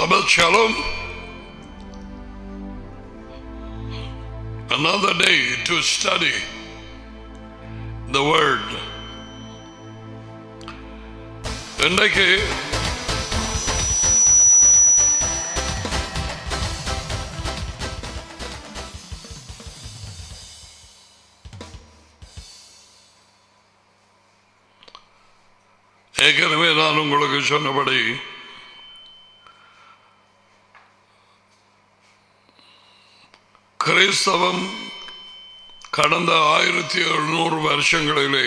Shabbat Shalom. Another day to study the Word. இன்றைக்கு ஏற்கனவே நான் உங்களுக்கு சொன்னபடி கிறிஸ்தவம் கடந்த ஆயிரத்தி எழுநூறு வருஷங்களிலே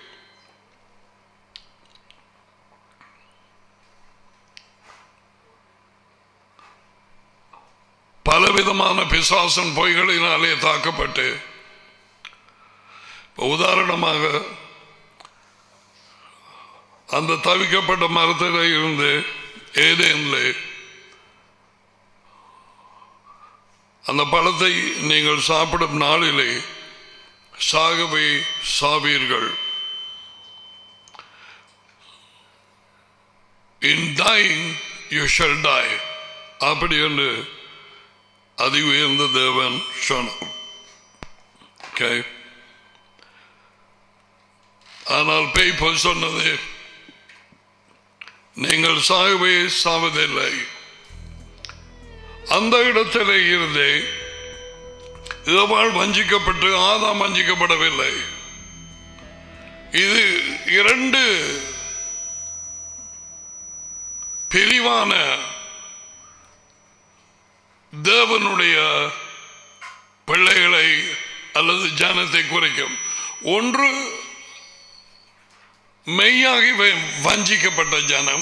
பலவிதமான பிசாசன் பொய்களினாலே தாக்கப்பட்டு இப்ப உதாரணமாக அந்த தவிக்கப்பட்ட மரத்தில் இருந்து ஏதேனிலே அந்த பழத்தை நீங்கள் சாப்பிடும் நாளிலே சாகவே சாவீர்கள் in dying you shall die அப்படி என்று அதி உயர்ந்த தேவன் சொன்னார் Okay. ஆனால் பேய் போய் சொன்னது நீங்கள் சாகவே சாவதில்லை அந்த இடத்திலே இருந்தே ஏவாள் வஞ்சிக்கப்பட்டு ஆதாம் வஞ்சிக்கப்படவில்லை இது இரண்டு பிரிவான தேவனுடைய பிள்ளைகளை அல்லது ஜனத்தை குறைக்கும் ஒன்று மெய்யாகி வ- வஞ்சிக்கப்பட்ட ஜனம்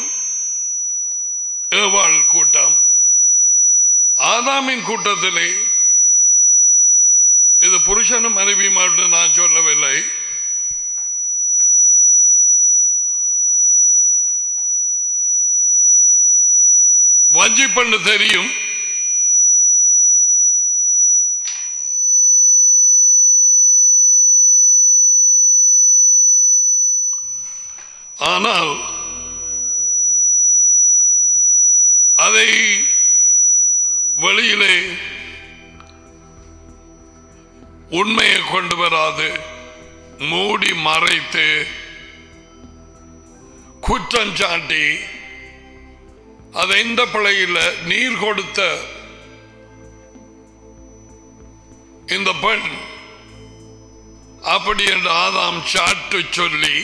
ஏவாள் கூட்டம் ஆதாமின் கூட்டத்திலே இது புருஷனும் மனைவி மட்டும் நான் சொல்லவில்லை வஞ்சிப்பண்ணு தெரியும் ஆனால் அதை வெளியிலே உண்மையை கொண்டு வராது மூடி மறைத்து குற்றம் சாட்டி அதை இந்த பிள்ளையில் நீர் கொடுத்த இந்த பெண் அப்படி என்று ஆதாம் சாட்டு சொல்லி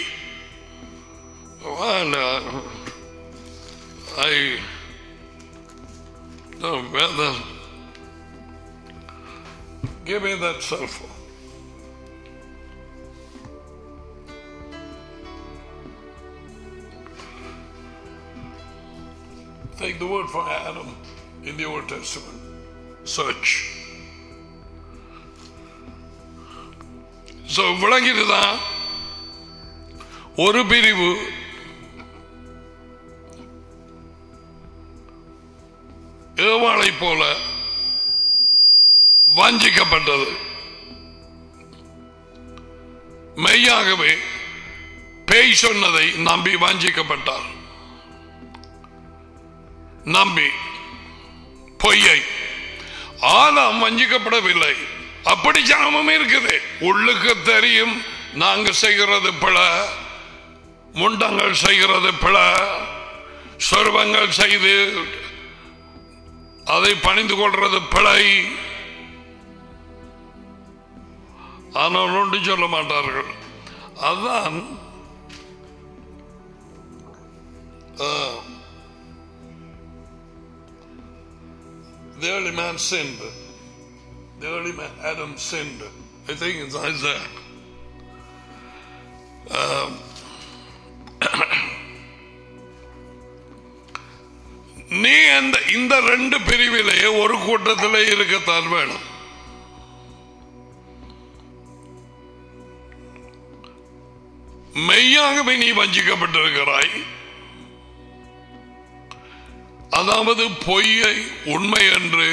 ஐ No, rather, give me that cell phone. Take the word for Adam in the Old Testament. Search. So, விளங்கிடுதா ஒரு பிரிவு ஏவாளை போல வஞ்சிக்கப்பட்டது மெய்யாகவே பேய் சொன்னதை நம்பி வஞ்சிக்கப்பட்டார் நம்பி பொய்யை ஆதாம் வஞ்சிக்கப்படவில்லை அப்படி ஜாமம் இருக்குது உள்ளுக்கு தெரியும் நாங்க செய்கிறது பிழ முண்டங்கள் செய்கிறது பிழ சொர்வங்கள் செய்து அதை பணிந்து கொள்றது பிழை ஆனால் ஒன்று சொல்ல மாட்டார்கள் அதுதான் uh, the early man sinned. The early man, Adam sinned. I think it's Isaiah. Um, நீ அந்த இந்த ரெண்டு பிரிவிலே ஒரு கூட்டத்திலே இருக்கத்தான் வேணும் மெய்யாகவே நீ வஞ்சிக்கப்பட்டிருக்கிறாய் அதாவது பொய்யை உண்மை என்று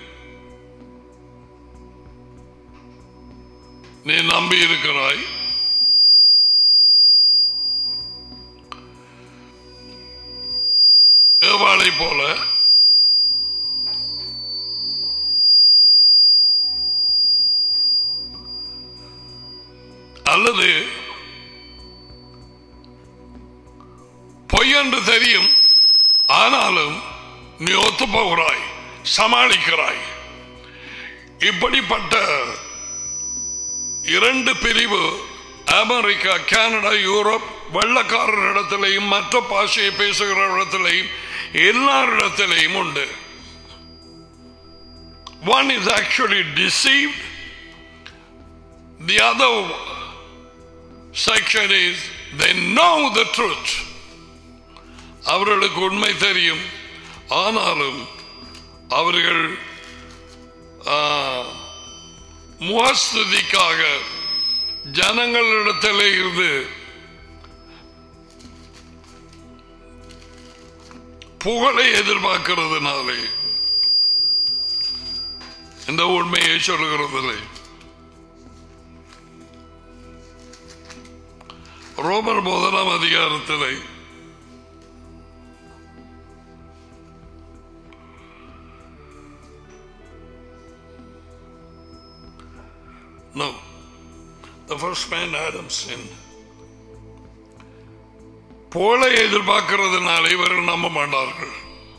நீ நம்பி இருக்கிறாய் ஏவாளை போல அல்லது பொய் என்று தெரியும் ஆனாலும் நீ ஒத்து போகிறாய் சமாளிக்கிறாய் இப்படிப்பட்ட இரண்டு பிரிவு அமெரிக்கா கனடா யூரோப் வெள்ளக்காரர் இடத்திலையும் மற்ற பாஷையை பேசுகிற இடத்திலையும் எல்லாரிடத்திலையும் உண்டு One is actually deceived. The other section is they know the truth. அவர்களுக்கு உண்மை தெரியும் ஆனாலும் அவர்கள் ஆ, முகஸ்துதிக்காக ஜனங்களிடத்திலே இருந்து புகழை எதிர்பார்க்கிறதுனாலே இந்த உண்மையை சொல்லுகிறதில்லை ரோமர் முதலாம் அதிகாரத்திலே No. The first man Adam sinned. புகழை எதிர்பார்க்கிறதுனால இவர்கள் நம்ப மாட்டார்கள்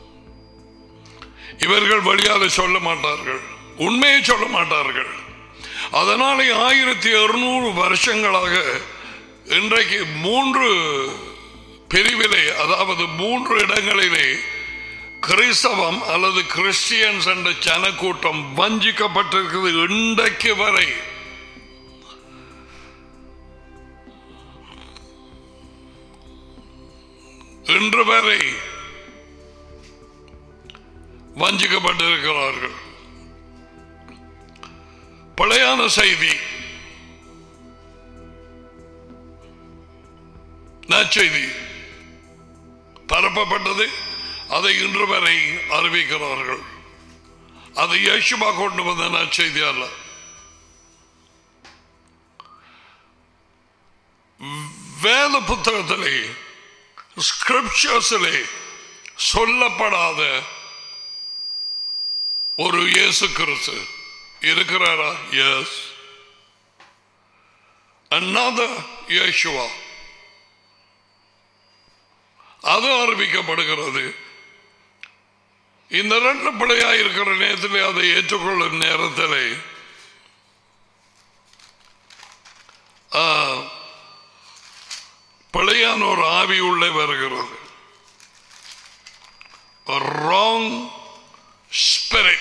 இவர்கள் வழியாக சொல்ல மாட்டார்கள் உண்மையை சொல்ல மாட்டார்கள் அதனாலே ஆயிரத்தி இருநூறு வருஷங்களாக இன்றைக்கு மூன்று பிரிவிலே அதாவது மூன்று இடங்களிலே கிறிஸ்தவம் அல்லது கிறிஸ்டியன்ஸ் என்ற ஜனக்கூட்டம் வஞ்சிக்கப்பட்டிருக்கிறது இன்றைக்கு வரை இன்று வரை வஞ்சிக்கப்பட்டிருக்கிறார்கள் பழையான செய்தி நற்செய்தி பரப்பப்பட்டது அதை இன்று வரை அறிவிக்கிறார்கள் அது யேசுமா கொண்டு வந்த நற்செய்தி அல்ல வேத புத்தகத்திலே ஸ்கிரிப்சர்ஸிலே சொல்லப்படாத ஒரு இயேசு கிறிஸ்து இருக்கிறாரா எஸ் another Yeshua அது அறிவிக்கப்படுகிறது இந்த ரெண்டு பிள்ளையா இருக்கிற நேரத்தில் அதை ஏற்றுக்கொள்ளும் நேரத்தில் பிழையான ஒரு ஆவி உள்ளே வருகிறது ராங் ஸ்பிரிட்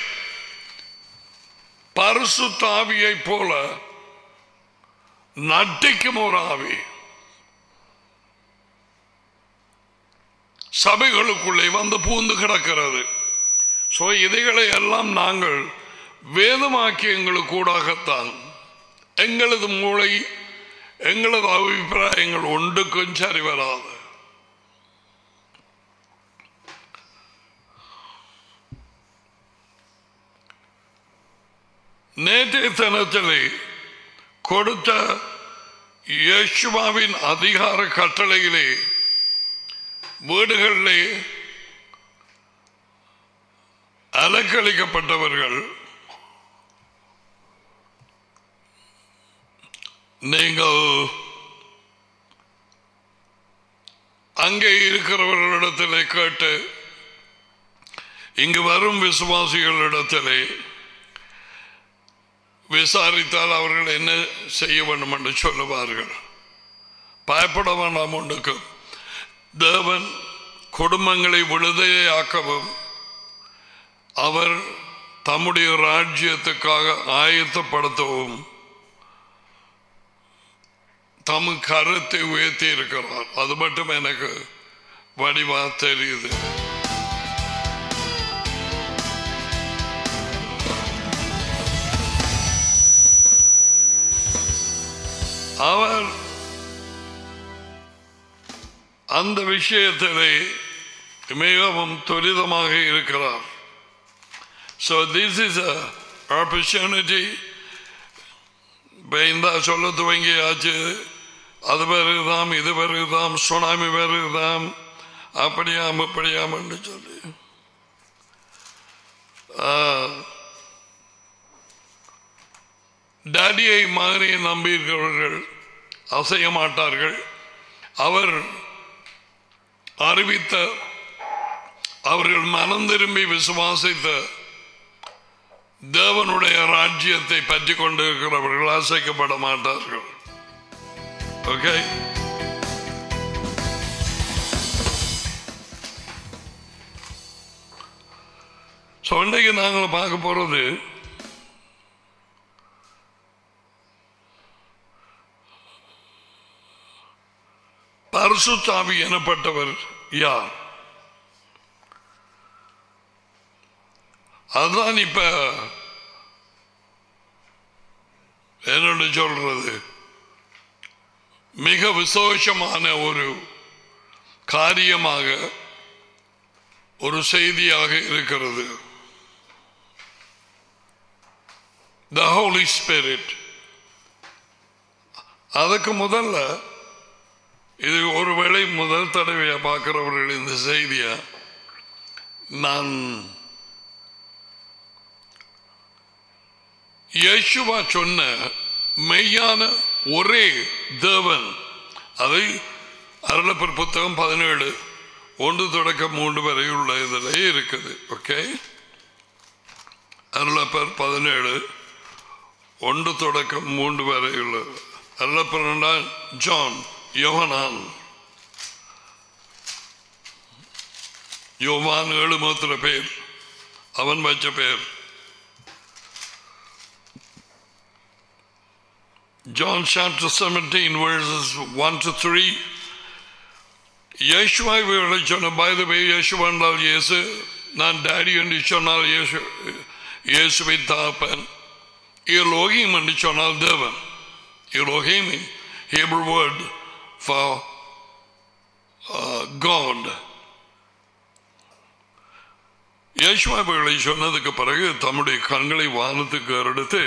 பரிசு தாவியை போல நட்டிக்கும் ஒரு ஆவி சபைகளுக்குள்ளே வந்து பூந்து கிடக்கிறது சோ இதைகளை எல்லாம் நாங்கள் வேதமாக்கியங்களுக்கு கூடாகத்தான் எங்களது மூளை எங்களது அபிப்பிராயங்கள் ஒன்றுக்கும் சரி வராது நேற்றைய தினத்திலே கொடுத்த யேசுவாவின் அதிகார கட்டளையிலே வீடுகளிலே அலக்களிக்கப்பட்டவர்கள் நீங்கள் அங்கே இருக்கிறவர்களிடத்திலே கேட்டு இங்கு வரும் விசுவாசிகளிடத்திலே விசாரித்தால் அவர்கள் என்ன செய்ய வேண்டும் என்று சொல்லுவார்கள் பயப்பட வேண்டாம் ஒன்றுக்கு தேவன் குடும்பங்களை விடுதலையாக்கவும் அவர் தம்முடைய ராஜ்யத்துக்காக ஆயத்தப்படுத்தவும் தம் கருத்தை உயர்த்தி இருக்கிறார் அது மட்டும் எனக்கு வடிவா தெரியுது அவர் அந்த விஷயத்திலே மிகவும் துரிதமாக இருக்கிறார் so this is a opportunity இப்போ இந்த சொல்ல துவங்கியாச்சு அது வருதாம் இது வருதாம் சுனாமி வருதாம் அப்படியாம் இப்படியாம் என்று சொல்லி டேடியை மாதிரி நம்பியிருக்கிறவர்கள் அசைய மாட்டார்கள் அவர் அறிவித்த அவர்கள் மனம் திரும்பி விசுவாசித்த தேவனுடைய ராஜ்யத்தை பற்றி கொண்டிருக்கிறவர்கள் அசைக்கப்பட மாட்டார்கள் ஓகே ஸோ இன்றைக்கு நாங்கள் பார்க்க போறது பரிசுத்தாவி எனப்பட்டவர் யார் அதுதான் இப்ப என்னோட சொல்றது மிக விசேஷமான ஒரு காரியமாக ஒரு செய்தியாக இருக்கிறது த ஹோலி ஸ்பிரிட் அதுக்கு முதல்ல இது ஒருவேளை முதல் தடவையா பார்க்கிறவர்கள் இந்த செய்திய நான் யேசுவா சொன்ன மெய்யான ஒரே தேவன் அதை அருளப்பர் புத்தகம் பதினேழு ஒன்று தொடக்கம் மூன்று வரை உள்ள இதில் இருக்குது ஓகே அருளப்பர் பதினேழு ஒன்று தொடக்கம் மூன்று வரை உள்ளது அருளப்பர் என்றால் ஜான் யோகனான் யோவான் ஏழு மூத்திர பேர் அவன் வச்ச பேர் John chapter 17 verses 1 to 3 யேசுவாய் இவர்களை சொன்ன by the way இயேசு என்றால் இயேசு நான் டாடி என்று சொன்னால் இயேசு இயேசுவின் தாப்பன் Elohim என்று சொன்னால் தேவன் Elohim Hebrew word for uh, God Yeshua இவர்களை சொன்னதுக்கு பிறகு தம்முடைய கண்களை வானத்துக்கு எடுத்து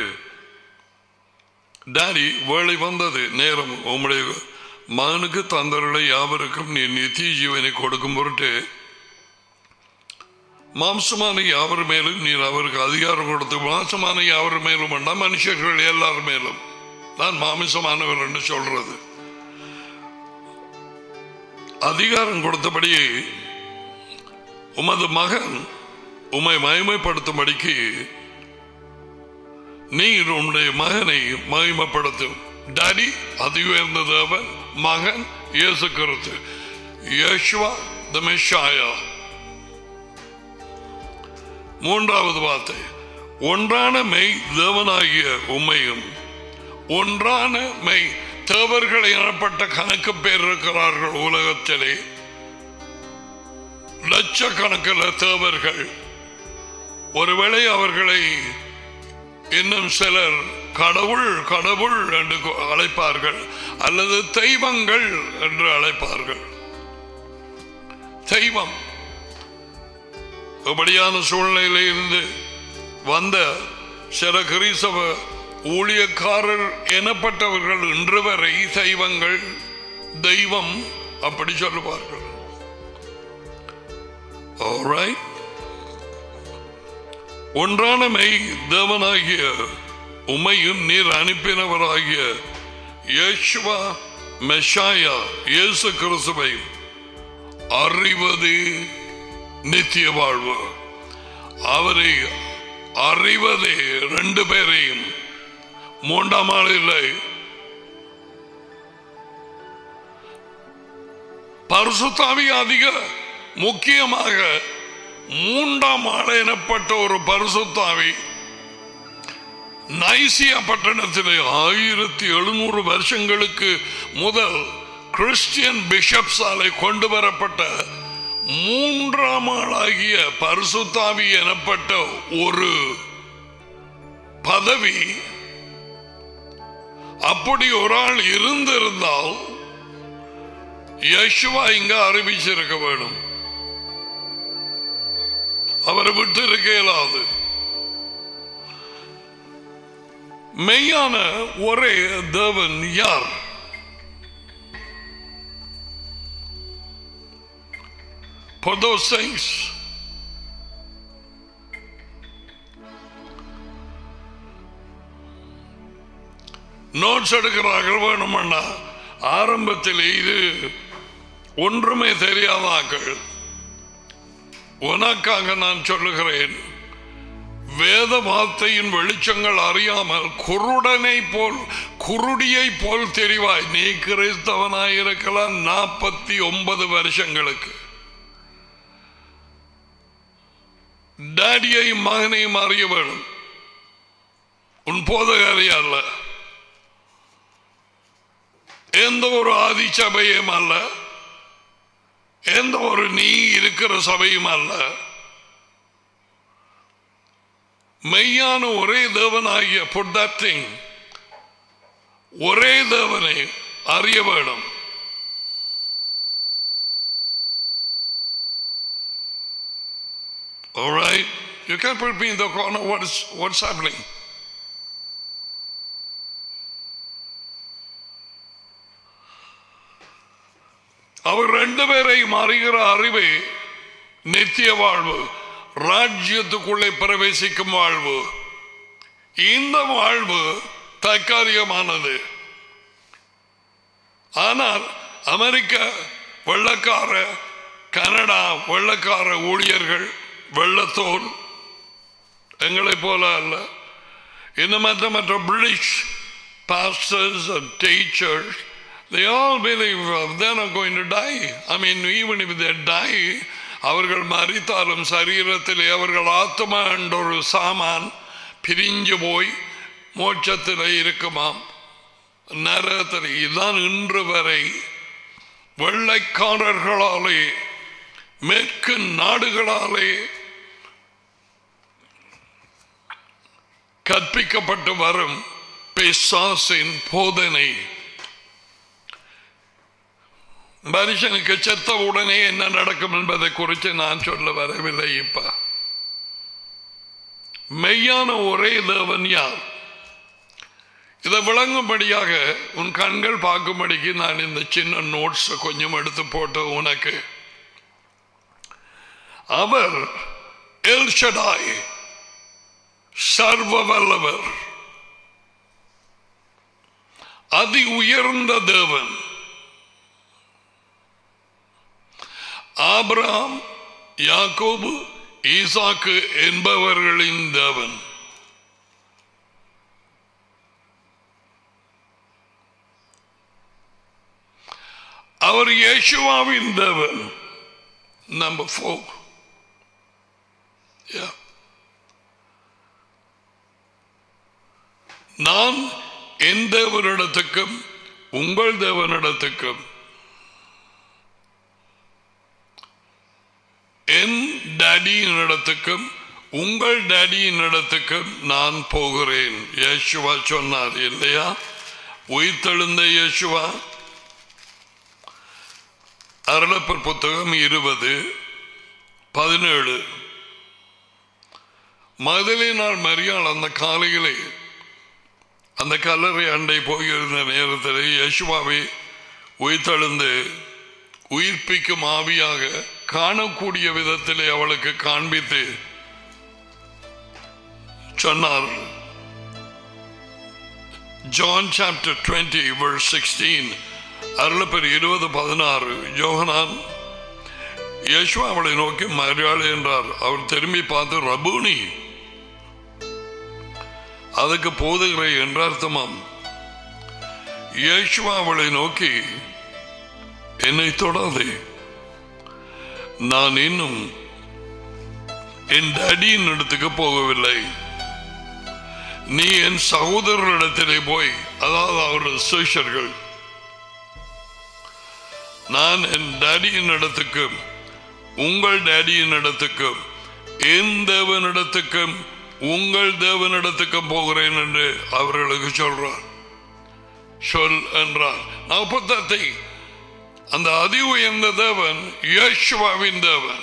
டாடி வேலை வந்தது நேரம் உம்முடைய மகனுக்கு தந்தர்களை யாவருக்கும் நீ நித்திய ஜீவனை கொடுக்கும் பொருட்டு மாம்சமான யாவர் மேலும் நீர் அவருக்கு அதிகாரம் கொடுத்து மாம்சமான யாவர் மேலும் வேண்டாம் மனுஷர்கள் எல்லார் மேலும் நான் மாமிசமானவர் என்று சொல்றது அதிகாரம் கொடுத்தபடியே உமது மகன் உம்மை மகிமைப்படுத்தும்படிக்கு நீர் உன்னுடைய மகனை மகிமைப்படுத்தும் டாடி அதி உயர்ந்த தேவன் மகன் இயேசு கிறிஸ்து யேசுவா த மெஷாயா மூன்றாவது வார்த்தை ஒன்றான மெய் தேவனாகிய உண்மையும் ஒன்றான மெய் தேவர்கள் எனப்பட்ட கணக்கு பேர் இருக்கிறார்கள் உலகத்திலே லட்சக்கணக்கில் தேவர்கள் ஒருவேளை அவர்களை இன்னும் சிலர் கடவுள் கடவுள் என்று அழைப்பார்கள் அல்லது தெய்வங்கள் என்று அழைப்பார்கள் தெய்வம் இப்படியான சூழ்நிலையில இருந்து வந்த சில கிறிஸ்தவ ஊழியக்காரர் எனப்பட்டவர்கள் இன்று வரை தெய்வங்கள் தெய்வம் அப்படி சொல்லுவார்கள் Alright. ஒன்றான மெய் தேவனாகிய உமையும் நீர் அனுப்பினவராகிய யேசுவா மெஷாயா இயேசு கிறிஸ்துவை அறிவது நித்திய வாழ்வு அவரை அறிவதே ரெண்டு பேரையும் மூன்றாம் ஆள் இல்லை பரிசுத்தாவி அதிக முக்கியமாக மூன்றாம் ஆள் எனப்பட்ட ஒரு பரிசுத்தாவி நைசியா பட்டணத்திலே ஆயிரத்தி எழுநூறு வருஷங்களுக்கு முதல் கிறிஸ்டியன் பிஷப்ஸாலை கொண்டு வரப்பட்ட மூன்றாம் ஆளாகிய பரிசுத்தாவி எனப்பட்ட ஒரு பதவி அப்படி ஒரு ஆள் இருந்திருந்தால் யசுவா இங்க அறிவிச்சிருக்க வேண்டும் அவரை விட்டு இருக்க இயலாது மெய்யான ஒரே தேவன் யார் For those things நோட்ஸ் எடுக்கிறார்கள் வேணுமண்ணா ஆரம்பத்தில் இது ஒன்றுமே தெரியாதாக்கள் உனக்காக நான் சொல்லுகிறேன் வேத வார்த்தையின் வெளிச்சங்கள் அறியாமல் குருடனை போல் குருடியை போல் தெரிவாய் நீ கிறிஸ்தவனாய் இருக்கலாம் நாற்பத்தி ஒன்பது வருஷங்களுக்கு டாடியையும் மகனையும் அறிய வேணும் உன் போதகாரி அல்ல எந்த ஒரு ஆதி சபையும் அல்ல எந்த ஒரு நீ இருக்கிற சபையும் அல்ல மெய்யான ஒரே தேவனாகிய புட் that thing ஒரே தேவனை அறிய வேணும் All right, you can't put me in the corner. What is what's happening? அவர் ரெண்டு பேரையும் அறிகிற அறிவே நித்திய வாழ்வு ராஜ்யத்துக்குள்ளே பிரவேசிக்கும் வாழ்வு இந்த வாழ்வு தற்காலிகமானது ஆனால் அமெரிக்க வெள்ளக்கார கனடா வெள்ளக்கார ஊழியர்கள் வெள்ளத்தோல் எங்களை போல அல்ல இன்னும் மற்ற மற்ற British pastors and teachers they all believe uh, they're not going to die i mean even if they die அவர்கள் மறித்தாலும் சரீரத்திலே அவர்கள் ஆத்மா என்ற ஒரு சாமான் பிரிஞ்சு போய் மோட்சத்தில் இருக்குமாம் நரகத்தில் இதுதான் இன்று வரை வெள்ளைக்காரர்களாலே மேற்கு நாடுகளாலே கற்பிக்கப்பட்டு வரும் பிசாசின் போதனை மனுஷனுக்கு செத்த உடனே என்ன நடக்கும் என்பதை குறித்து நான் சொல்ல வரவில்லை இப்ப மெய்யான ஒரே தேவன் யார் இதை விளங்கும்படியாக உன் கண்கள் பார்க்கும்படிக்கு நான் இந்த சின்ன நோட்ஸ் கொஞ்சம் எடுத்து போட்ட உனக்கு அவர் எல்ஷடாய் சர்வ வல்லவர் அதி உயர்ந்த தேவன் ஆபிரகாம் யாக்கோபு ஈசாக்கு என்பவர்களின் தேவன் அவர் இயேசுவாவின் தேவன் நம்பர் ஃபோர் நான் என் தேவனிடத்துக்கும் உங்கள் தேவனிடத்துக்கும் என் டேடியின் இடத்துக்கும் உங்கள் டேடியின் இடத்துக்கும் நான் போகிறேன் யேசுவா சொன்னார் இல்லையா உயிர்த்தெழுந்த யேசுவா அருளப்பர் புத்தகம் இருபது பதினேழு மதலினால் மரியாள் அந்த காலையிலே அந்த கல்லறை அண்டை போயிருந்த நேரத்தில் யசுவாவை உயிர்த்தெழுந்து உயிர்ப்பிக்கும் ஆவியாக காணக்கூடிய விதத்திலே அவளுக்கு காண்பித்து சொன்னார் John chapter twenty verse sixteen அருளப்பெரு இருபது பதினாறு யோகனான் யேசுவா அவளை நோக்கி மரியாள் என்றார் அவர் திரும்பி பார்த்து ரபூனி அதுக்கு போதுகிற என்ற அர்த்தமாம் யேசுவா அவளை நோக்கி என்னை தொடாதே நான் இன்னும் என் டடியின் இடத்துக்கு போகவில்லை நீ என் சகோதரரிடத்திலே போய் அதாவது அவருடைய சிஷர்கள் நான் என் டேடியின் இடத்துக்கும் உங்கள் டேடியின் இடத்துக்கும் என் தேவனிடத்துக்கும் உங்கள் தேவனிடத்துக்கும் போகிறேன் என்று அவர்களுக்கு சொல்றார் சொல் என்றார் நாற்பத்தத்தை அந்த அதி உயர்ந்த தேவன் யேசுவாவின் தேவன்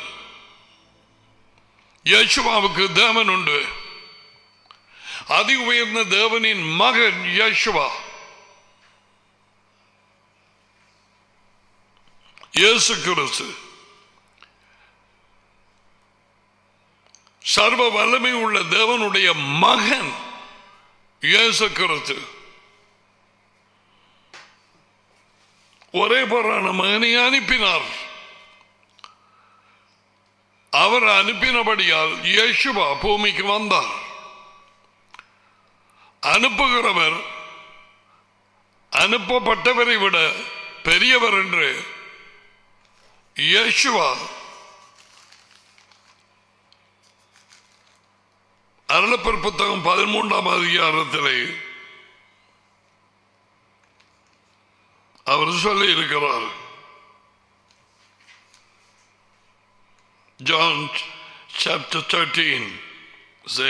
யேசுவாவுக்கு தேவன் உண்டு அதி உயர்ந்த தேவனின் மகன் யேசுவா இயேசு கிறிஸ்து சர்வ வல்லமை உள்ள தேவனுடைய மகன் இயேசு கிறிஸ்து ஒரே பொறான மகனை அனுப்பினார் அவர் அனுப்பினபடியால் இயேசுவா பூமிக்கு வந்தார் அனுப்புகிறவர் அனுப்பப்பட்டவரை விட பெரியவர் என்று இயேசுவா அருளப்பர் புத்தகம் பதிமூன்றாம் அதிகாரத்திலே அவர் சொல்லி இருக்கிறார் John chapter 13 say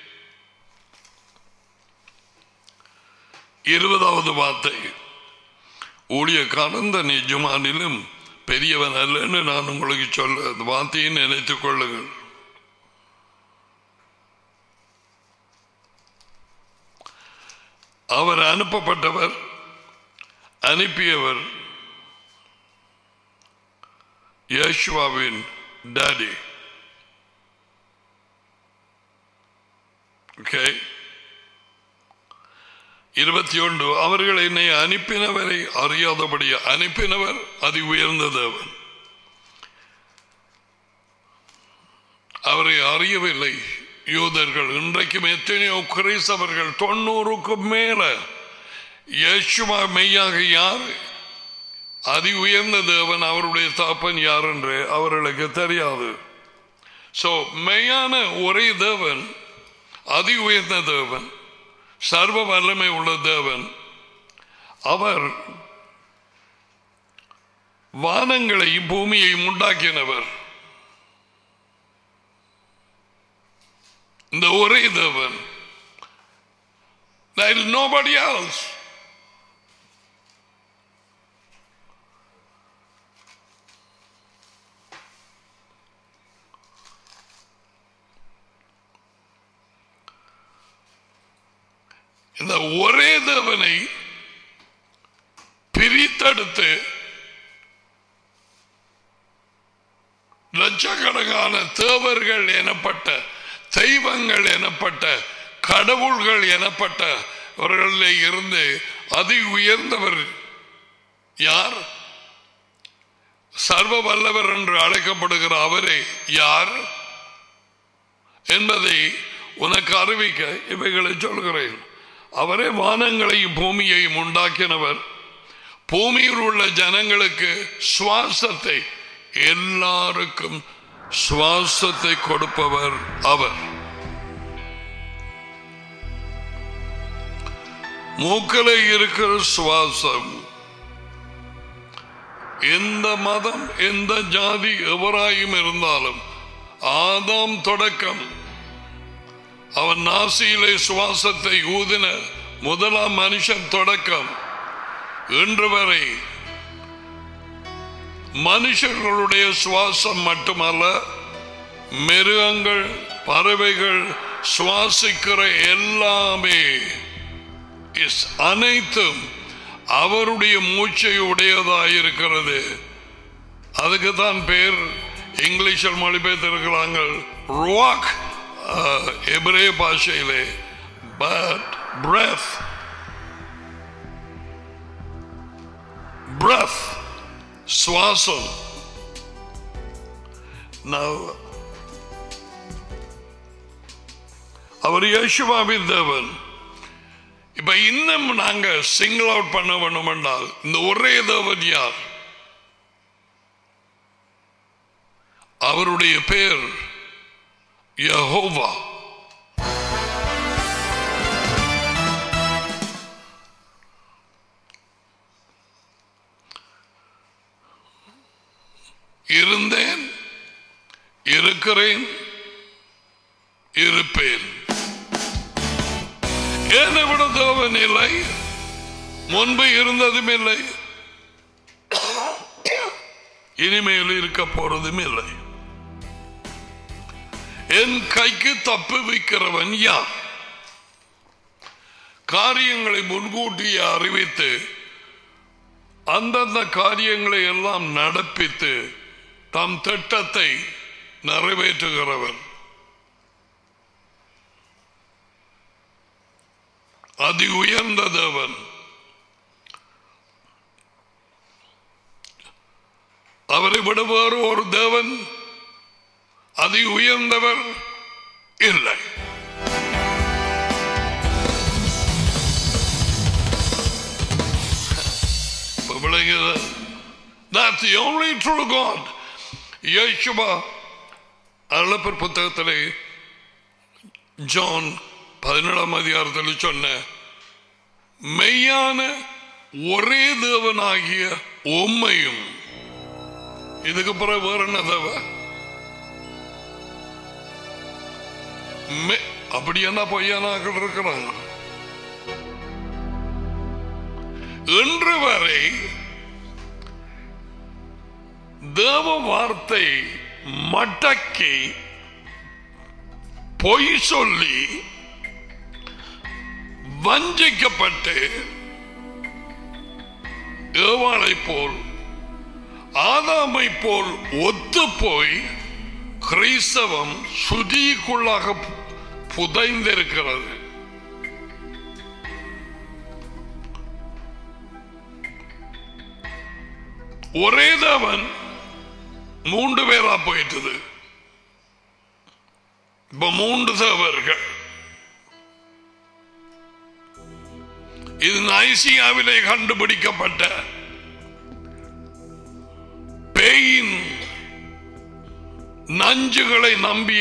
இருபதாவது வார்த்தை ஊழிய கலந்த நிஜமானிலும் பெரியவன் அல்லன்னு நான் உங்களுக்கு சொல்ல அந்த வார்த்தையை நினைத்துக் கொள்ளுங்கள் அவர் அனுப்பப்பட்டவர் அனுப்பியவர் யேசுவாவின் டாடி ஓகே இருபத்தி ஒன்று அவர்கள் என்னை அனுப்பினவரை அறியாதபடி அனுப்பினவர் அதி உயர்ந்த தேவன் அவரை அறியவில்லை யூதர்கள் இன்றைக்கும் எத்தனையோ கிறிஸ்தவர்கள் தொண்ணூறுக்கும் மேல இயேசுவா மெய்யாக யார் அதி உயர்ந்த தேவன் அவருடைய தாப்பன் யார் என்று அவர்களுக்கு தெரியாது சோ மெய்யான ஒரே தேவன் அதி உயர்ந்த தேவன் சர்வ வல்லமை உள்ள தேவன் அவர் வானங்களையும் பூமியையும் உண்டாக்கினவர் இந்த ஒரே தேவன் There is nobody else. இந்த ஒரே தேவனை பிரித்தெடுத்து லட்சக்கணக்கான தேவர்கள் எனப்பட்ட தெய்வங்கள் எனப்பட்ட கடவுள்கள் எனப்பட்ட அவர்களில் இருந்து அதி உயர்ந்தவர் யார் சர்வ வல்லவர் என்று அழைக்கப்படுகிற அவரே யார் என்பதை உனக்கு அறிவிக்க இவைகளை சொல்கிறேன் அவரே வானங்களையும் பூமியையும் உண்டாக்கினவர் பூமியில் உள்ள ஜனங்களுக்கு சுவாசத்தை எல்லாருக்கும் சுவாசத்தை கொடுப்பவர் அவர் மூக்கில் இருக்கிற சுவாசம் எந்த மதம் எந்த ஜாதி எவராயும் இருந்தாலும் ஆதாம் தொடக்கம் அவன் நாசியிலே சுவாசத்தை ஊதின முதலாம் மனுஷன் தொடக்கம் இன்று வரை மனுஷர்களுடைய சுவாசம் மட்டுமல்ல மிருகங்கள் பறவைகள் சுவாசிக்கிற எல்லாமே இஸ் அனைத்தும் அவருடைய மூச்சை உடையதாயிருக்கிறது அதுக்கு தான் பேர் இங்கிலீஷில் மொழிபெயர்த்திருக்கிறாங்க ருவாக் எபிரே பாஷையிலே பட் பிரத் பிரத் சுவாசம் Now, அவர் யேசுவாவின் தேவன் இப்ப இன்னும் நாங்க சிங்கிள் அவுட் பண்ண வேணும் என்றால் இந்த ஒரே தேவன் யார் அவருடைய பேர் யஹோவா இருந்தேன் இருக்கிறேன் இருப்பேன் என்னை விட தேவன் இல்லை முன்பு இருந்ததும் இல்லை இனிமேல் இருக்க போறதும் இல்லை என் கைக்கு தப்பு வைக்கிறவன் யார் காரியங்களை முன்கூட்டியே அறிவித்து அந்தந்த காரியங்களை எல்லாம் நடப்பித்து தம் திட்டத்தை நிறைவேற்றுகிறவன் அதி உயர்ந்த தேவன் அவரை விட வேறு ஒரு தேவன் அதி உயர்ந்தவர் இல்லை இப்ப விளங்குதா? That's the only true God. Yeshua அருளப்பர் புத்தகத்திலே ஜான் பதினேழாம் அதிகாரத்தில் சொன்ன மெய்யான ஒரே தேவனாகிய உம்மையும் இதுக்கு பிறகு வேற என்ன தேவை மெ- அப்படி என்ன பொய்யானாக்கள் இருக்கிறாங்க இன்று வரை தேவ வார்த்தை மட்டக்கி பொய் சொல்லி வஞ்சிக்கப்பட்டு ஏவாளை போல் ஆதாமை போல் ஒத்து போய் கிறிஸ்தவம் சுதிக்குள்ளாக புதைந்திருக்கிறது ஒரே தேவன் மூன்று பேரா போயிட்டது இப்ப மூன்று தேவர்கள் இது ஐசியாவிலே கண்டுபிடிக்கப்பட்ட பேயின் நஞ்சுகளை நம்பிய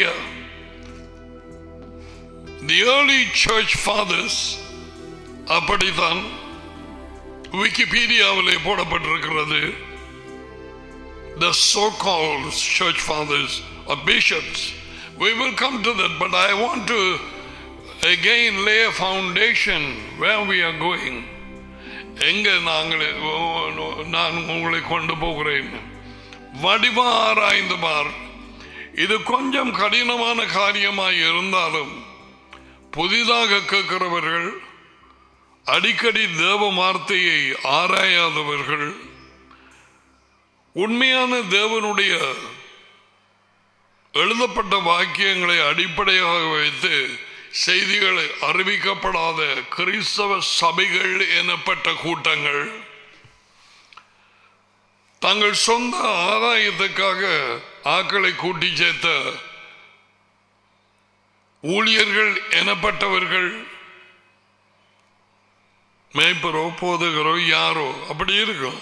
தி ஏர்லி சர்ச் ஃபாதர்ஸ் அப்படித்தான் விக்கிபீடியாவிலே போடப்பட்டிருக்கிறது the so-called church fathers or bishops. We will come to that, but I want to again lay a foundation where we are going. எங்க நாங்களே நான் உங்களை கொண்டு போகிறேன் வடிவா ஆராய்ந்து பார் இது கொஞ்சம் கடினமான காரியமாய் இருந்தாலும் புதிதாக கேட்கிறவர்கள் அடிக்கடி தேவ வார்த்தையை ஆராயாதவர்கள் உண்மையான தேவனுடைய எழுதப்பட்ட வாக்கியங்களை அடிப்படையாக வைத்து செய்திகளை அறிவிக்கப்படாத கிறிஸ்தவ சபைகள் எனப்பட்ட கூட்டங்கள் தங்கள் சொந்த ஆதாயத்துக்காக ஆக்களை கூட்டி சேர்த்த ஊழியர்கள் எனப்பட்டவர்கள் மேய்ப்பரோ போதுகிறோ யாரோ அப்படி இருக்கும்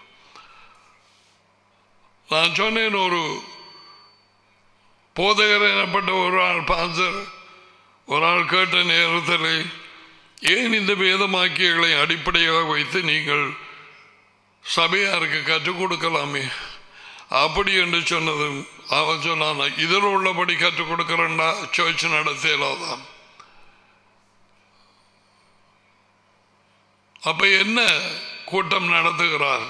நான் சொன்னேன் ஒரு போதகர் எனப்பட்ட ஒரு ஆள் பாசர் ஒரு ஆள் கேட்ட நேரத்தில் ஏன் இந்த வேதமாக்கியங்களை அடிப்படையாக வைத்து நீங்கள் சபையாருக்கு கற்றுக் கொடுக்கலாமே அப்படி என்று சொன்னதும் அவன் சொன்னான் இதில் உள்ளபடி கற்றுக் கொடுக்கிறேன்டா சர்ச் நடத்தலாதான் அப்ப என்ன கூட்டம் நடத்துகிறார்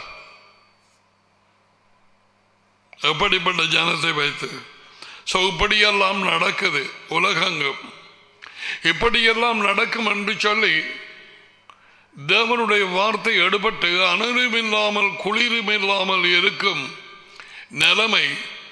எப்படிப்பட்ட ஜனத்தை வைத்து சோ இப்படியெல்லாம் நடக்குது உலகங்கும் இப்படியெல்லாம் நடக்கும் என்று சொல்லி தேவனுடைய வார்த்தை எடுபட்டு அனலும் இல்லாமல் குளிரும் இல்லாமல் இருக்கும் நிலைமை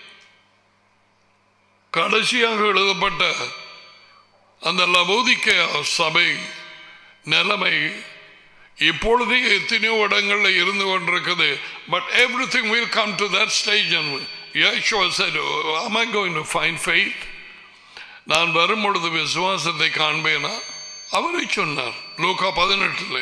கடைசியாக எழுதப்பட்ட அந்த லபோதிக்க சபை நிலைமை இப்பொழுதே எத்தனையோ இடங்கள்ல இருந்து கொண்டிருக்குது but every thing will come to that stage Yeshua said, oh, am I going to find faith? நான் வரும் பொழுது விசுவாசத்தை காண்பேனா அவரை சொன்னார் லூக்கா பதினெட்டுல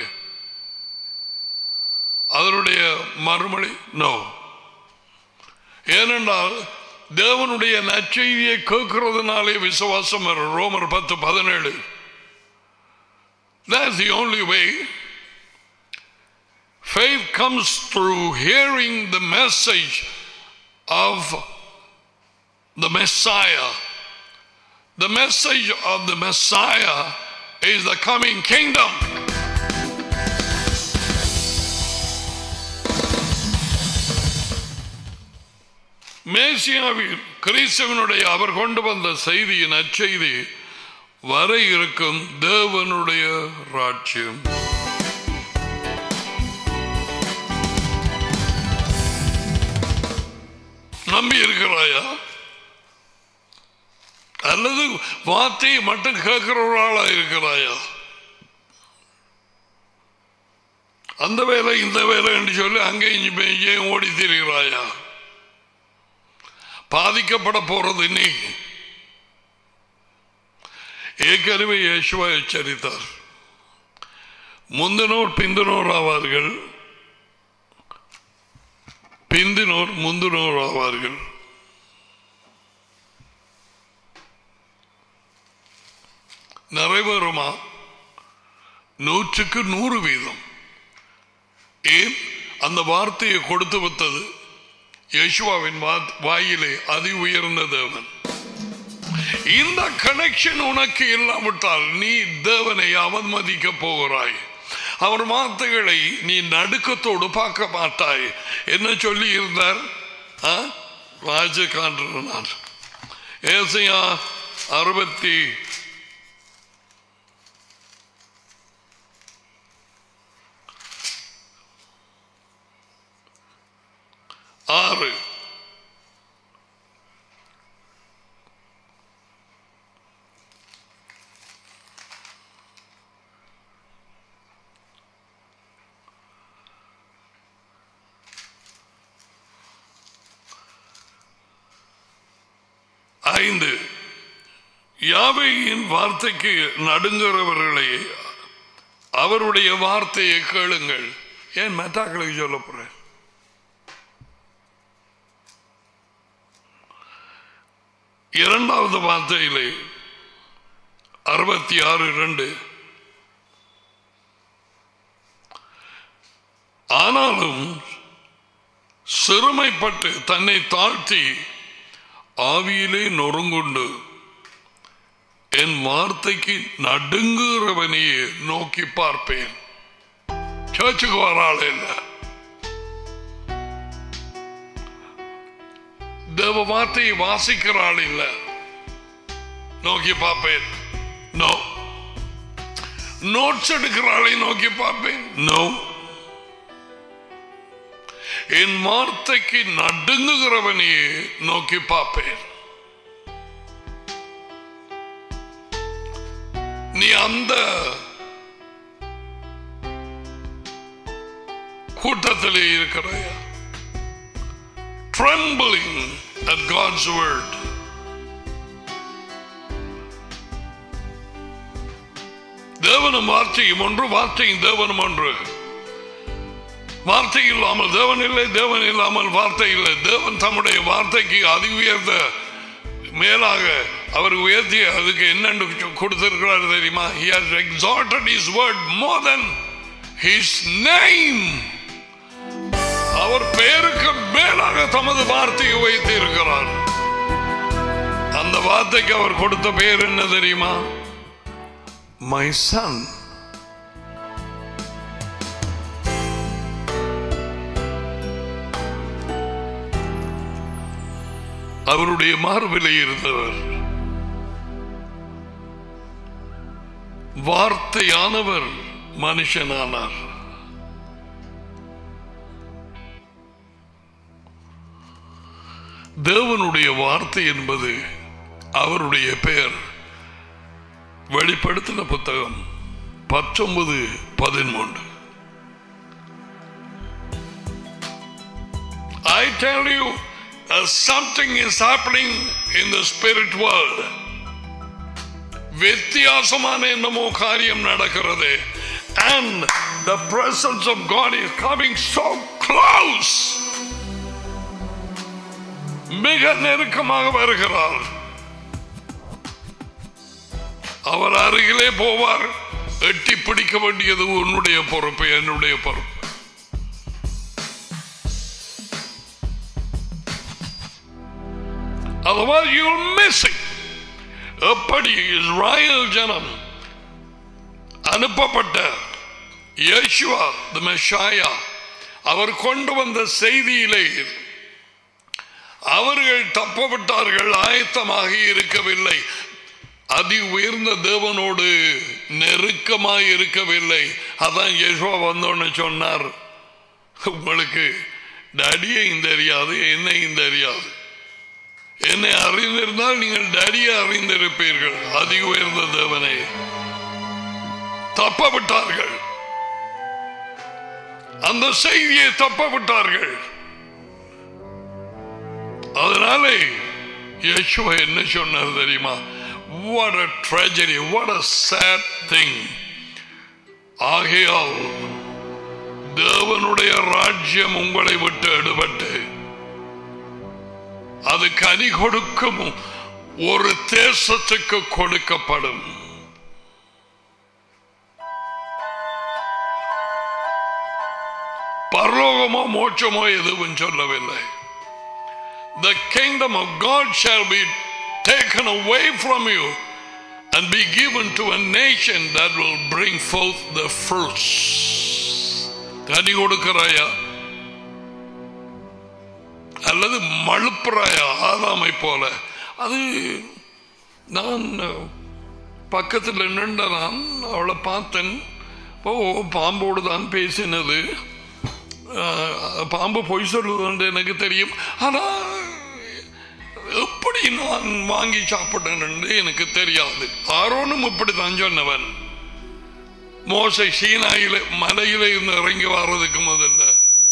அதனுடைய மறுமொழி நோ ஏனென்றால் தேவனுடைய நற்செய்தியை கேட்கிறதுனாலே விசுவாசம் வரும் ரோமர் பத்து பதினேழு That's the only way. Faith comes through hearing the message of the Messiah. The message of the Messiah is the coming kingdom. மேசியாவில் கிறிஸ்தவனுடைய அவர் கொண்டு வந்த செய்தியின் அச்செய்தி வர இருக்கும் தேவனுடைய ராட்சியம் நம்பி இருக்கிறாயா அல்லது வார்த்தையை மட்டும் கேட்கிற ஒரு ஆளா இருக்கிறாயா அந்த வேலை இந்த வேலை என்று சொல்லி அங்கே இங்கே ஓடி திரிகிறாயா பாதிக்கப்பட போறது நீ ஏற்கனவே இயேசுவா எச்சரித்தார் முந்தினோர் பிந்தினோர் ஆவார்கள் பிந்தினோர் முந்தினோர் ஆவார்கள் நிறைவேறுமா நூற்றுக்கு நூறு வீதம் ஏன் அந்த வார்த்தையை கொடுத்து விட்டது யேசுவாவின் வா- வாயிலே அதி உயர்ந்த தேவன் இந்த கனெக்ஷன் உனக்கு இல்லாவிட்டால் நீ தேவனை அவமதிக்க போகிறாய் அவர் வார்த்தைகளை நீ நடுக்கத்தோடு பார்க்க மாட்டாய் என்ன சொல்லி இருந்தார் ஆ? ராஜ காண்றார் ஏசையா அறுபத்தி ஆறு ஐந்து யாவையின் வார்த்தைக்கு நடுங்குறவர்களே அவருடைய வார்த்தையை கேளுங்கள் ஏன் மெத்தாக்களுக்கு சொல்ல போறேன் இரண்டாவது வார்த்தையிலே அறுபத்தி ஆறு இரண்டு ஆனாலும் சிறுமைப்பட்டு தன்னை தாழ்த்தி ஆவியிலே நொறுங்குண்டு என் வார்த்தைக்கு நடுங்குறவனையே நோக்கி பார்ப்பேன் சர்ச்சுக்கு வராள் இல்ல தேவ வார்த்தையை வாசிக்கிறாள் இல்ல நோக்கி பார்ப்பேன் நோ நோட்ஸ் எடுக்கிறாளை நோக்கி பார்ப்பேன் நோ என் வார்த்தைக்கு நடுங்குகிறவனையே நோக்கி பார்ப்பேன் நீ அந்த கூட்டத்திலே இருக்கிறாயா trembling at God's word தேவனும் வார்த்தையும் ஒன்று வார்த்தையும் தேவனும் ஒன்று வார்த்தை இல்லாமல் தேவன் இல்லை தேவன் இல்லாமல் வார்த்தை இல்லை தேவன் தம்முடைய வார்த்தைக்கு அதி உயர்ந்த மேலாக அவர் உயர்த்திய அதுக்கு என்னென்று கொடுத்திருக்கிறார் தெரியுமா he has exalted his word more than his name அவர் பெயருக்கு மேலாக தமது வார்த்தையை வைத்து இருக்கிறார் அந்த வார்த்தைக்கு அவர் கொடுத்த பெயர் என்ன தெரியுமா மை சன் அவருடைய மார்பிலே இருந்தவர் வார்த்தையானவர் மனுஷனானார் தேவனுடைய வார்த்தை என்பது அவருடைய பெயர் வெளிப்படுத்தின புத்தகம் பத்தொன்பது பதிமூன்று I tell you, uh, something is happening in the spirit world. வித்தியாசமான என்னமோ காரியம் நடக்கிறது and the presence of God is coming so close மிக நெருக்கமாக வருகிறார் அவர் அருகிலே போவார் எட்டி பிடிக்க வேண்டியது உன்னுடைய பொறுப்பு என்னுடைய பொறுப்பு otherwise you'll miss it எப்படி இஸ்ராயல் ஜனம் அனுப்பப்பட்ட யேசுவா தி மெஷாயா அவர் கொண்டு வந்த செய்தியிலே அவர்கள் தப்பவிட்டார்கள் ஆயத்தமாக இருக்கவில்லை அதி உயர்ந்த தேவனோடு நெருக்கமாய் இருக்கவில்லை அதான் யேசுவா வந்தோன்னு சொன்னார் உங்களுக்கு டடியையும் தெரியாது என்னையும் தெரியாது என்னை அறிந்திருந்தால் நீங்கள் டடியை அறிந்திருப்பீர்கள் அதி உயர்ந்த தேவனை தப்ப விட்டார்கள் அந்த செய்தியை தப்ப விட்டார்கள் அதனாலே யேசுவா என்ன சொன்னார் தெரியுமா what a tragedy what a sad thing ஆகையால் தேவனுடைய ராஜ்யம் உங்களை விட்டு எடுபட்டு அது கனி கொடுக்கும் ஒரு தேசத்துக்கு கொடுக்கப்படும் பரலோகமோ மோட்சமோ எதுவும் சொல்லவில்லை The kingdom of God shall be taken away from you and be given to a nation that will bring forth the fruits. கனி கொடுக்கிறாயா அல்லது மழுப்புறாயா ஆதாமை போல அது நான் பக்கத்தில் நின்ற நான் அவளை பார்த்தேன் ஓ பாம்போடு தான் பேசினது அஹ், பாம்பு பொய் சொல்லுது எனக்கு தெரியும் ஆனா எப்படி நான் வாங்கி சாப்பிட்டேன் என்று எனக்கு தெரியாது ஆரோனும் இப்படி தான் சொன்னவன் மோசை சீனாயில மலையில இருந்து இறங்கி வர்றதுக்கு முதல்ல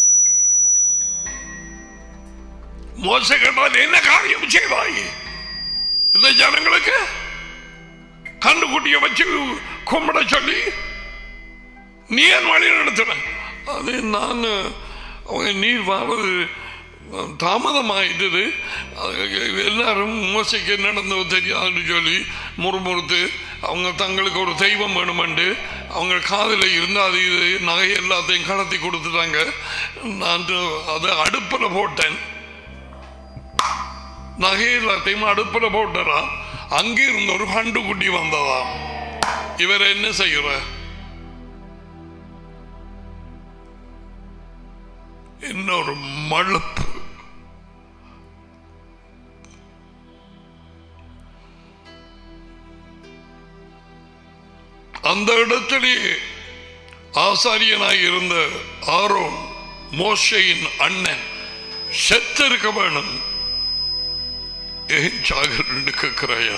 மோசை கேட்டால் என்ன காரியம் செய்வாய் இந்த ஜனங்களுக்கு கண்டுக்குட்டிய வச்சு கும்பிட சொல்லி நீ என் வழி நடத்துற அது நான் அவங்க நீர் வர்றது தாமதமாயிட்டது அது எல்லாரும் மோசைக்கு நடந்தது தெரியாதுன்னு சொல்லி முறுமுறுத்து அவங்க தங்களுக்கு ஒரு தெய்வம் வேணுமெண்டு அவங்க காதில் இருந்து அது இது நகை எல்லாத்தையும் கடத்தி கொடுத்துட்டாங்க நான் அதை அடுப்பில் போட்டேன் நகை எல்லாத்தையும் அடுப்பில் போட்டறா அங்கே இருந்த ஒரு கண்டு குட்டி வந்ததாம் இவர் என்ன செய்யற இன்னொரு மழுப்பு அந்த இடத்திலே ஆசாரியனாய் இருந்த ஆரோன் மோசையின் அண்ணன் செத்திருக்க வேணும் ஏன் சாகர் என்று கேட்கிறாயா